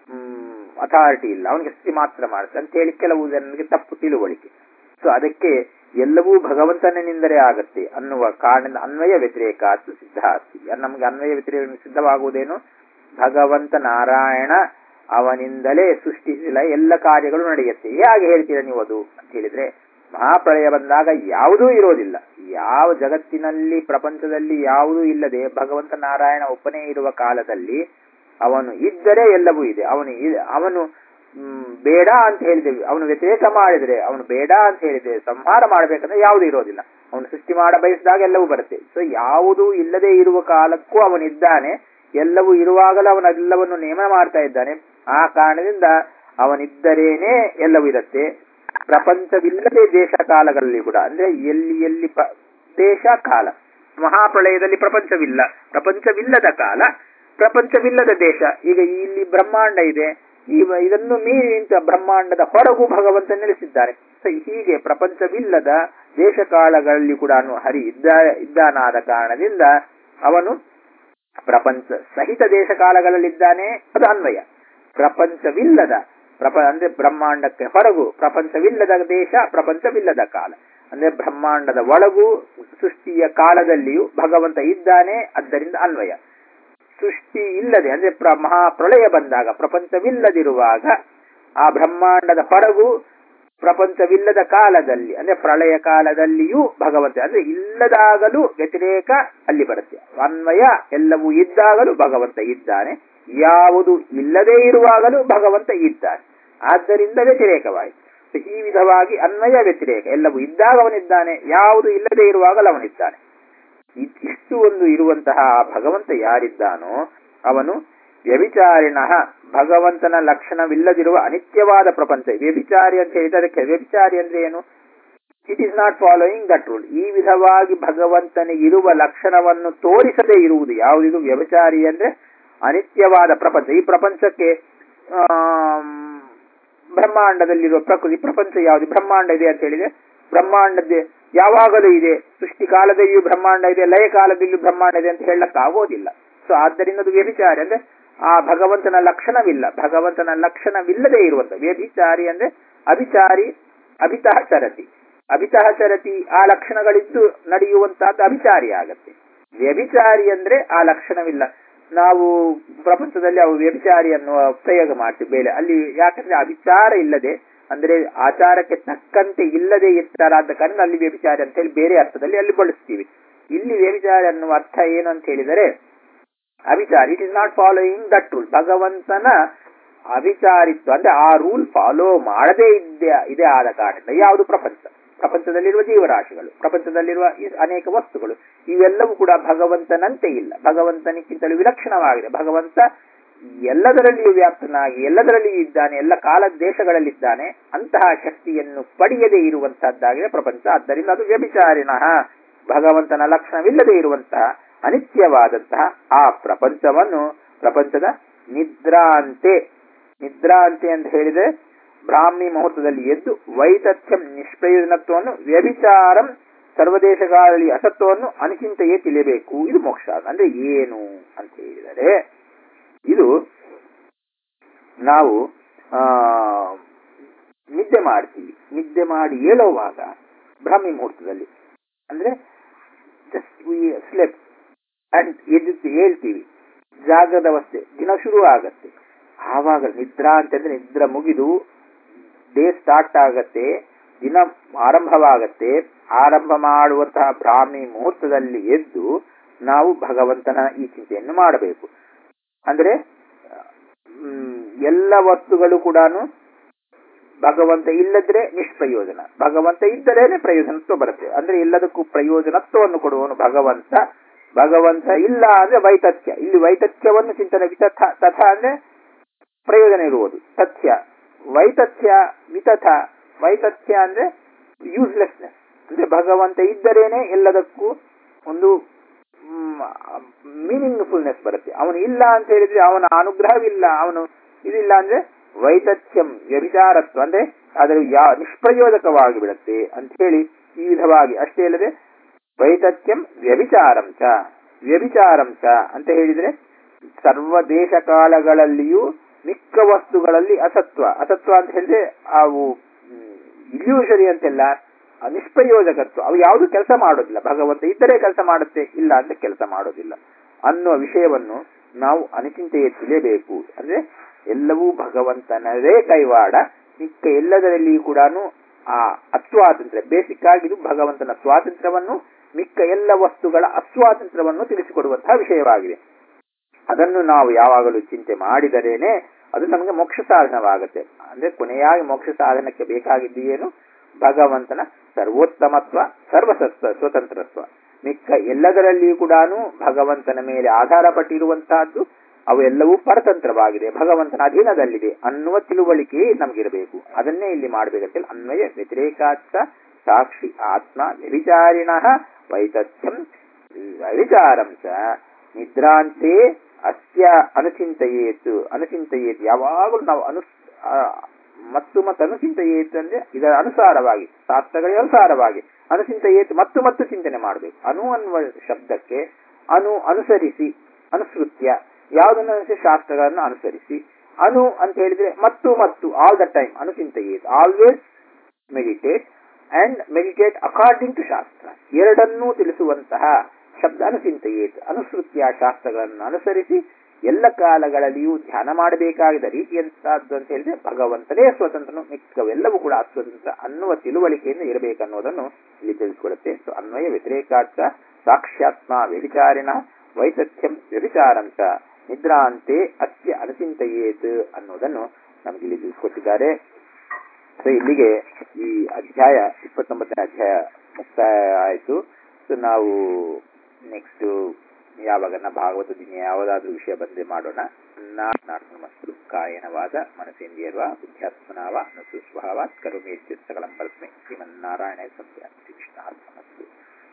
ಅಥಾರಿಟಿ ಇಲ್ಲ ಅವನಿಗೆ ಸೃಷ್ಟಿ ಮಾತ್ರ ಮಾಡ್ತಾರೆ ಅಂತ ಹೇಳಿ ಕೆಲವು ಜನರಿಗೆ ತಪ್ಪು ತಿಳುವಳಿಕೆ ಸೊ ಅದಕ್ಕೆ ಎಲ್ಲವೂ ಭಗವಂತನಿಂದಲೇ ಆಗತ್ತೆ ಅನ್ನುವ ಕಾರಣದಿಂದ ಅನ್ವಯ ವ್ಯತಿರೇಕ ಅತ್ತು ಸಿದ್ಧ ಅಸ್ತಿ ನಮಗೆ ಅನ್ವಯ ವ್ಯತಿರೇಕ ಸಿದ್ಧವಾಗುವುದೇನು ಭಗವಂತ ನಾರಾಯಣ ಅವನಿಂದಲೇ ಸೃಷ್ಟಿಸಿಲ್ಲ ಎಲ್ಲ ಕಾರ್ಯಗಳು ನಡೆಯುತ್ತೆ ಹೇಗೆ ಹೇಳ್ತೀರಾ ನೀವು ಅದು ಅಂತ ಹೇಳಿದ್ರೆ ಮಹಾಪ್ರಳಯ ಬಂದಾಗ ಯಾವುದೂ ಇರೋದಿಲ್ಲ ಯಾವ ಜಗತ್ತಿನಲ್ಲಿ ಪ್ರಪಂಚದಲ್ಲಿ ಯಾವುದೂ ಇಲ್ಲದೆ ಭಗವಂತ ನಾರಾಯಣ ಒಬ್ಬನೇ ಇರುವ ಕಾಲದಲ್ಲಿ ಅವನು ಇದ್ದರೆ ಎಲ್ಲವೂ ಇದೆ ಅವನು ಇ- ಅವನು ಮ್, ಬೇಡ ಅಂತ ಹೇಳಿದ್ದೇವೆ ಅವನು ವ್ಯತಿರೇಕ ಮಾಡಿದ್ರೆ ಅವನು ಬೇಡ ಅಂತ ಹೇಳಿದ್ರೆ ಸಂಹಾರ ಮಾಡಬೇಕಂದ್ರೆ ಯಾವುದೂ ಇರೋದಿಲ್ಲ ಅವನು ಸೃಷ್ಟಿ ಮಾಡ ಬಯಸಿದಾಗ ಎಲ್ಲವೂ ಬರುತ್ತೆ ಸೊ ಯಾವುದೂ ಇಲ್ಲದೆ ಇರುವ ಕಾಲಕ್ಕೂ ಅವನಿದ್ದಾನೆ ಎಲ್ಲವೂ ಇರುವಾಗಲೂ ಅವನೆಲ್ಲವನ್ನು ನೇಮನ ಮಾಡ್ತಾ ಇದ್ದಾನೆ ಆ ಕಾರಣದಿಂದ ಅವನಿದ್ದರೇನೆ ಎಲ್ಲವೂ ಇರುತ್ತೆ ಪ್ರಪಂಚವಿಲ್ಲದೆ ದೇಶ ಕಾಲಗಳಲ್ಲಿ ಕೂಡ ಅಂದ್ರೆ ಎಲ್ಲಿ ಎಲ್ಲಿ ಪ- ದೇಶ ಕಾಲ ಮಹಾಪ್ರಳಯದಲ್ಲಿ ಪ್ರಪಂಚವಿಲ್ಲ ಪ್ರಪಂಚವಿಲ್ಲದ ಕಾಲ ಪ್ರಪಂಚವಿಲ್ಲದ ದೇಶ ಈಗ ಇಲ್ಲಿ ಬ್ರಹ್ಮಾಂಡ ಇದೆ ಈ ಇದನ್ನು ಮೀರಿ ನಿಂತ ಬ್ರಹ್ಮಾಂಡದ ಹೊರಗೂ ಭಗವಂತ ನೆಲೆಸಿದ್ದಾನೆ ಸೊ ಹೀಗೆ ಪ್ರಪಂಚವಿಲ್ಲದ ದೇಶ ಕಾಲಗಳಲ್ಲಿ ಕೂಡ ಹರಿ ಇದ್ದ ಇದ್ದಾನಾದ ಕಾರಣದಿಂದ ಅವನು ಪ್ರಪಂಚ ಸಹಿತ ದೇಶ ಕಾಲಗಳಲ್ಲಿದ್ದಾನೆ ಅದು ಅನ್ವಯ ಪ್ರಪಂಚವಿಲ್ಲದ ಪ್ರಪ ಅಂದ್ರೆ ಬ್ರಹ್ಮಾಂಡಕ್ಕೆ ಹೊರಗು ಪ್ರಪಂಚವಿಲ್ಲದ ದೇಶ ಪ್ರಪಂಚವಿಲ್ಲದ ಕಾಲ ಅಂದ್ರೆ ಬ್ರಹ್ಮಾಂಡದ ಒಳಗೂ ಸೃಷ್ಟಿಯ ಕಾಲದಲ್ಲಿಯೂ ಭಗವಂತ ಇದ್ದಾನೆ ಆದ್ದರಿಂದ ಅನ್ವಯ ಸೃಷ್ಟಿ ಇಲ್ಲದೆ ಅಂದ್ರೆ ಪ್ರ ಮಹಾಪ್ರಳಯ ಬಂದಾಗ ಪ್ರಪಂಚವಿಲ್ಲದಿರುವಾಗ ಆ ಬ್ರಹ್ಮಾಂಡದ ಹೊರಗೂ ಪ್ರಪಂಚವಿಲ್ಲದ ಕಾಲದಲ್ಲಿ ಅಂದ್ರೆ ಪ್ರಳಯ ಕಾಲದಲ್ಲಿಯೂ ಭಗವಂತ ಅಂದ್ರೆ ಇಲ್ಲದಾಗಲೂ ವ್ಯತಿರೇಕ ಅಲ್ಲಿ ಬರುತ್ತೆ ಅನ್ವಯ ಎಲ್ಲವೂ ಇದ್ದಾಗಲೂ ಭಗವಂತ ಇದ್ದಾನೆ ಯಾವುದು ಇಲ್ಲದೇ ಇರುವಾಗಲೂ ಭಗವಂತ ಇದ್ದಾನೆ ಆದ್ದರಿಂದ ವ್ಯತಿರೇಕವಾಯಿತು So, ಈ ವಿಧವಾಗಿ ಅನ್ವಯ ವ್ಯತಿರೇಕ ಎಲ್ಲವೂ ಇದ್ದಾಗ ಅವನಿದ್ದಾನೆ ಯಾವುದು ಇಲ್ಲದೆ ಇರುವಾಗಲೂ ಅವನಿದ್ದಾನೆ ಇ- ಇಷ್ಟು ಒಂದು ಇರುವಂತಹ ಆ ಭಗವಂತ ಯಾರಿದ್ದಾನೋ ಅವನು ವ್ಯಭಿಚಾರಿಣ ಭಗವಂತನ ಲಕ್ಷಣವಿಲ್ಲದಿರುವ ಅನಿತ್ಯವಾದ ಪ್ರಪಂಚ ವ್ಯಭಿಚಾರಿ ಅಂತ ಹೇಳಿದ್ರೆ ಅದಕ್ಕೆ ವ್ಯಭಿಚಾರಿ ಅಂದ್ರೆ ಏನು it is not following that rule ಈ ವಿಧವಾಗಿ ಭಗವಂತನಿಗಿರುವ ಲಕ್ಷಣವನ್ನು ತೋರಿಸದೇ ಇರುವುದು ಯಾವುದಿದು ವ್ಯಭಿಚಾರಿ ಅಂದ್ರೆ ಅನಿತ್ಯವಾದ ಪ್ರಪಂಚ ಈ ಪ್ರಪಂಚಕ್ಕೆ ಆಮ್, ಬ್ರಹ್ಮಾಂಡದಲ್ಲಿರುವ ಪ್ರಕೃತಿ ಪ್ರಪಂಚ ಯಾವುದು ಬ್ರಹ್ಮಾಂಡ ಇದೆ ಅಂತ ಹೇಳಿದ್ರೆ ಬ್ರಹ್ಮಾಂಡದ ಯಾವಾಗಲೂ ಇದೆ ಸೃಷ್ಟಿ ಕಾಲದಲ್ಲಿಯೂ ಬ್ರಹ್ಮಾಂಡ ಇದೆ ಲಯ ಕಾಲದಲ್ಲಿಯೂ ಬ್ರಹ್ಮಾಂಡ ಇದೆ ಅಂತ ಹೇಳಕ್ಕಾಗೋದಿಲ್ಲ ಸೊ ಆದ್ದರಿಂದ ಅದು ವ್ಯಭಿಚಾರಿ ಅಂದ್ರೆ ಆ ಭಗವಂತನ ಲಕ್ಷಣವಿಲ್ಲ ಭಗವಂತನ ಲಕ್ಷಣವಿಲ್ಲದೆ ಇರುವಂತ ವ್ಯಭಿಚಾರಿ ಅಂದ್ರೆ ಅಭಿಚಾರಿ ಅಭಿತಃ ಚರತಿ ಅಭಿತಃ ಚರತಿ ಆ ಲಕ್ಷಣಗಳಿದ್ದು ನಡೆಯುವಂತಹದ್ದು ಅಭಿಚಾರಿ ಆಗತ್ತೆ ವ್ಯಭಿಚಾರಿ ಅಂದ್ರೆ ಆ ಲಕ್ಷಣವಿಲ್ಲ ನಾವು ಪ್ರಪಂಚದಲ್ಲಿ ಅವು ವ್ಯಭಿಚಾರಿ ಅನ್ನುವ ಪ್ರಯೋಗ ಮಾಡ್ತೀವಿ ಬೇರೆ ಅಲ್ಲಿ ಯಾಕಂದ್ರೆ ಅಭಿಚಾರ ಇಲ್ಲದೆ ಅಂದ್ರೆ ಆಚಾರಕ್ಕೆ ತಕ್ಕಂತೆ ಇಲ್ಲದೆ ಇರ್ತಾರಾದ ಕಾರಣ ಅಲ್ಲಿ ವ್ಯಭಿಚಾರಿ ಅಂತ ಹೇಳಿ ಬೇರೆ ಅರ್ಥದಲ್ಲಿ ಅಲ್ಲಿ ಬಳಸ್ತೀವಿ ಇಲ್ಲಿ ವ್ಯಭಿಚಾರಿ ಅನ್ನುವ ಅರ್ಥ ಏನು ಅಂತ ಹೇಳಿದರೆ ಅಭಿಚಾರಿ it is not following that rule ಭಗವಂತನ ಅಭಿಚಾರಿತ್ವ ಅಂದ್ರೆ ಆ ರೂಲ್ ಫಾಲೋ ಮಾಡದೇ ಇದ್ದೆ ಇದೆ ಆದ ಕಾರಣ ಯಾವುದು ಪ್ರಪಂಚ ಪ್ರಪಂಚದಲ್ಲಿರುವ ಜೀವರಾಶಿಗಳು ಪ್ರಪಂಚದಲ್ಲಿರುವ ಈ ಅನೇಕ ವಸ್ತುಗಳು ಇವೆಲ್ಲವೂ ಕೂಡ ಭಗವಂತನಂತೆ ಇಲ್ಲ ಭಗವಂತನಿಗಿಂತಲೂ ವಿಲಕ್ಷಣವಾಗಿದೆ ಭಗವಂತ ಎಲ್ಲದರಲ್ಲಿಯೂ ವ್ಯಾಪ್ತನಾಗಿ ಎಲ್ಲದರಲ್ಲಿಯೂ ಇದ್ದಾನೆ ಎಲ್ಲ ಕಾಲ ದೇಶಗಳಲ್ಲಿದ್ದಾನೆ ಅಂತಹ ಶಕ್ತಿಯನ್ನು ಪಡೆಯದೇ ಇರುವಂತಹದ್ದಾಗಿದೆ ಪ್ರಪಂಚ ಆದ್ದರಿಂದ ಅದು ವ್ಯಭಿಚಾರಿಣಃ ಭಗವಂತನ ಲಕ್ಷಣವಿಲ್ಲದೆ ಇರುವಂತಹ ಅನಿತ್ಯವಾದಂತಹ ಆ ಪ್ರಪಂಚವನ್ನು ಪ್ರಪಂಚದ ನಿದ್ರಾಂತೆ ನಿದ್ರಾಂತೆ ಅಂತ ಹೇಳಿದ್ರೆ ಬ್ರಾಹ್ಮಿ ಮುಹೂರ್ತದಲ್ಲಿ ಎದ್ದು ವೈತಥ್ಯಂ ನಿಷ್ಪ್ರಯೋಜನತ್ವವನ್ನು ವ್ಯಭಿಚಾರಂ ಸರ್ವದೇಶಗಳಲ್ಲಿ ಅಸತ್ವವನ್ನು ಅನಿಚಿಂತೆಯೇ ತಿಳಿಯಬೇಕು ಇದು ಮೋಕ್ಷ ಅಂದ್ರೆ ಏನು ಅಂತ ಹೇಳಿದರೆ ಇದು ನಾವು ಆ ನಿದ್ದೆ ಮಾಡ್ತೀವಿ ನಿದ್ದೆ ಮಾಡಿ ಏಳುವಾಗ ಬ್ರಾಹ್ಮಿ ಮುಹೂರ್ತದಲ್ಲಿ ಅಂದ್ರೆ ಜಸ್ಟ್ ವಿ ಸ್ಲೆಪ್ ಅಂಡ್ ಎದ್ದು ಹೇಳ್ತೀವಿ ಜಾಗದ ಅವಸ್ಥೆ ದಿನ ಶುರು ಆಗತ್ತೆ ಆವಾಗ ನಿದ್ರಾ ಅಂತಂದ್ರೆ ನಿದ್ರ ಮುಗಿದು ಡೇ ಸ್ಟಾರ್ಟ್ ಆಗತ್ತೆ ದಿನ ಆರಂಭವಾಗತ್ತೆ ಆರಂಭ ಮಾಡುವಂತಹ ಬ್ರಾಹ್ಮಿ ಮುಹೂರ್ತದಲ್ಲಿ ಎದ್ದು ನಾವು ಭಗವಂತನ ಈ ಚಿಂತೆಯನ್ನು ಮಾಡಬೇಕು ಅಂದ್ರೆ ಹ್ಮ್, ಎಲ್ಲ ವಸ್ತುಗಳು ಕೂಡ ಭಗವಂತ ಇಲ್ಲದ್ರೆ ನಿಷ್ಪ್ರಯೋಜನ ಭಗವಂತ ಇದ್ದರೇನೆ ಪ್ರಯೋಜನತ್ವ ಬರುತ್ತೆ ಅಂದ್ರೆ ಎಲ್ಲದಕ್ಕೂ ಪ್ರಯೋಜನತ್ವವನ್ನು ಕೊಡುವವನು ಭಗವಂತ ಭಗವಂತ ಇಲ್ಲ ಅಂದ್ರೆ ವೈತಥ್ಯ ಇಲ್ಲಿ ವೈತಥ್ಯವನ್ನು ಚಿಂತನೆ ವಿತಥ ತಥ ಅಂದ್ರೆ ಪ್ರಯೋಜನ ಇರುವುದು ತಥ್ಯ ವೈತಥ್ಯ ವಿತಥ ವೈತಥ್ಯ ಅಂದ್ರೆ ಯೂಸ್ಲೆಸ್ನೆಸ್ ಅಂದ್ರೆ ಭಗವಂತ ಇದ್ದರೇನೆ ಎಲ್ಲದಕ್ಕೂ ಒಂದು ಮೀನಿಂಗ್ಫುಲ್ನೆಸ್ ಬರುತ್ತೆ ಅವನು ಇಲ್ಲ ಅಂತ ಹೇಳಿದ್ರೆ ಅವನ ಅನುಗ್ರಹವಿಲ್ಲ ಅವನು ಇದಿಲ್ಲ ಅಂದ್ರೆ ವೈತಥ್ಯಂ ವ್ಯಭಿಚಾರತ್ವ ಅಂದ್ರೆ ಅದರ ಯಾ ನಿಷ್ಪ್ರಯೋಜಕವಾಗಿ ಬಿಡುತ್ತೆ ಅಂತ ಹೇಳಿ ಈ ವಿಧವಾಗಿ ಅಷ್ಟೇ ಅಲ್ಲದೆ ವೈತಥ್ಯಂ ವ್ಯಭಿಚಾರಂ ಚ ವ್ಯಭಿಚಾರಂ ಚ ಅಂತ ಹೇಳಿದ್ರೆ ಸರ್ವ ದೇಶ ಕಾಲಗಳಲ್ಲಿಯೂ ಮಿಕ್ಕ ವಸ್ತುಗಳಲ್ಲಿ ಅಸತ್ವ ಅಸತ್ವ ಅಂತ ಹೇಳಿದ್ರೆ ಅವು ಇಲ್ಯೂಷರಿ ಅಂತೆಲ್ಲ ಆ ನಿಷ್ಪ್ರಯೋಜಕತ್ವ ಅವು ಯಾವುದು ಕೆಲಸ ಮಾಡೋದಿಲ್ಲ ಭಗವಂತ ಇದ್ದರೆ ಕೆಲಸ ಮಾಡುತ್ತೆ ಇಲ್ಲ ಅಂದ್ರೆ ಕೆಲಸ ಮಾಡೋದಿಲ್ಲ ಅನ್ನುವ ವಿಷಯವನ್ನು ನಾವು ಅನಿಚಿಂತೆಯೇ ತಿಳಿಯಬೇಕು ಅಂದ್ರೆ ಎಲ್ಲವೂ ಭಗವಂತನದೇ ಕೈವಾಡ ಮಿಕ್ಕ ಎಲ್ಲದರಲ್ಲಿಯೂ ಕೂಡ ಆ ಅಸ್ವಾತಂತ್ರ್ಯ ಬೇಸಿಕ್ ಆಗಿ ಇದು ಭಗವಂತನ ಸ್ವಾತಂತ್ರ್ಯವನ್ನು ಮಿಕ್ಕ ಎಲ್ಲ ವಸ್ತುಗಳ ಅಸ್ವಾತಂತ್ರ್ಯವನ್ನು ತಿಳಿಸಿಕೊಡುವಂತಹ ವಿಷಯವಾಗಿದೆ ಅದನ್ನು ನಾವು ಯಾವಾಗಲೂ ಚಿಂತೆ ಮಾಡಿದರೇನೆ ಅದು ನಮಗೆ ಮೋಕ್ಷ ಸಾಧನವಾಗುತ್ತೆ ಅಂದ್ರೆ ಕೊನೆಯಾಗಿ ಮೋಕ್ಷ ಸಾಧನಕ್ಕೆ ಬೇಕಾಗಿದ್ದು ಏನು ಭಗವಂತನ ಸರ್ವೋತ್ತಮತ್ವ ಸರ್ವಸತ್ವ ಸ್ವತಂತ್ರತ್ವ ಮಿಕ್ಕ ಎಲ್ಲದರಲ್ಲಿಯೂ ಕೂಡ ಭಗವಂತನ ಮೇಲೆ ಆಧಾರ ಪಟ್ಟಿರುವಂತಹದ್ದು ಅವೆಲ್ಲವೂ ಪರತಂತ್ರವಾಗಿದೆ ಭಗವಂತನ ಅಧೀನದಲ್ಲಿದೆ ಅನ್ನುವ ತಿಳುವಳಿಕೆ ನಮಗಿರಬೇಕು ಅದನ್ನೇ ಇಲ್ಲಿ ಮಾಡಬೇಕಂತೇಳಿ ಅನ್ವಯ ವ್ಯತಿರೇಕಾಚ ಸಾಕ್ಷಿ ಆತ್ಮ ವ್ಯಭಿಚಾರಿಣ ವೈತಥ್ಯಂ ವ್ಯಭಿಚಾರಂ ಚ ನಿದ್ರಾಂತೆ ಅಸ್ಯ ಅನುಚಿಂತೆಯೇತು ಅನುಚಿಂತೆಯೇತು ಯಾವಾಗಲೂ ನಾವು ಅನು ಆ, ಮತ್ತು ಮತ್ತು ಅನುಚಿಂತೆಯೇತು ಅಂದ್ರೆ ಇದರ ಅನುಸಾರವಾಗಿ ಶಾಸ್ತ್ರಗಳಿಗೆ ಅನುಸಾರವಾಗಿ ಅನುಚಿಂತೆಯೇತು ಮತ್ತು ಮತ್ತು ಚಿಂತನೆ ಮಾಡಬೇಕು ಅನು ಅನ್ನುವ ಶಬ್ದಕ್ಕೆ ಅನು ಅನುಸರಿಸಿ ಅನುಸೃತ್ಯ ಯಾವುದನ್ನು ಅನುಸರಿಸಿ ಶಾಸ್ತ್ರಗಳನ್ನು ಅನುಸರಿಸಿ ಅನು ಅಂತ ಹೇಳಿದ್ರೆ ಮತ್ತು ಮತ್ತು ಆಲ್ ದ ಟೈಮ್ ಅನುಚಿಂತೆಯೇತು always meditate and meditate according to ಶಾಸ್ತ್ರ ಎರಡನ್ನೂ ತಿಳಿಸುವಂತಹ ಶಬ್ದ ಅನುಚಿಂತೆಯೇತು ಅನುಸೃತ್ಯ ಶಾಸ್ತ್ರಗಳನ್ನು ಅನುಸರಿಸಿ ಎಲ್ಲ ಕಾಲಗಳಲ್ಲಿಯೂ ಧ್ಯಾನ ಮಾಡಬೇಕಾಗಿದ್ದ ರೀತಿಯಂತಹದ್ದು ಅಂತ ಹೇಳಿದ್ರೆ ಭಗವಂತನೇ ಸ್ವತಂತ್ರನು ಮಿಕ್ಕವೆಲ್ಲವೂ ಕೂಡ ಅಸ್ವತಂತ್ರ ಅನ್ನುವ ತಿಳುವಳಿಕೆಯಿಂದ ಇರಬೇಕನ್ನುವುದನ್ನು ಇಲ್ಲಿ ತಿಳಿಸಿಕೊಡುತ್ತೆ ಸೊ ಅನ್ವಯ ವ್ಯತಿರೇಕಾಚ ಸಾಕ್ಷ್ಯಾತ್ಮ ವ್ಯಭಿಚಾರಿಣ ವೈತಥ್ಯಂ ವ್ಯಭಿಚಾರಂಚ ನಿದ್ರಾಂತೆ ಅಸ್ಯ ಅನುಚಿಂತೆಯೇತ್ ಅನ್ನೋದನ್ನು ನಮ್ಗೆ ಇಲ್ಲಿ ತಿಳಿಸಿಕೊಟ್ಟಿದ್ದಾರೆ ಸೊ ಇಲ್ಲಿಗೆ ಈ ಅಧ್ಯಾಯ ಇಪ್ಪತ್ತೊಂಬತ್ತನೇ ಅಧ್ಯಾಯ ಮುಕ್ತಾಯ ಆಯಿತು ಸೊ ನಾವು ನೆಕ್ಸ್ಟ್ ಯಾವಾಗ ಭಾಗವತದಿಂದ ಯಾವುದಾದ್ರೂ ವಿಷಯ ಬಂದೇ ಮಾಡೋಣ ಶ್ರೀಮನ್ನಾರಾಯಣಮಸ್ತು ಕಾಯನ ವಾದ ಮನಸೇಂದ್ರಿಯರ್ವಾ ಬುದ್ಧ್ಯಾತ್ಮನಾವ ನ ಸುಸ್ವಭಾವಾತ್ ಕರೋಮಿ ಸಕಲಂ ಪರಸ್ಮೈ ಶ್ರೀಮನ್ನಾರಾಯಣ ಸಂಧ್ಯ ಶ್ರೀಕೃಷ್ಣಾರ್ಪಣಮಸ್ತು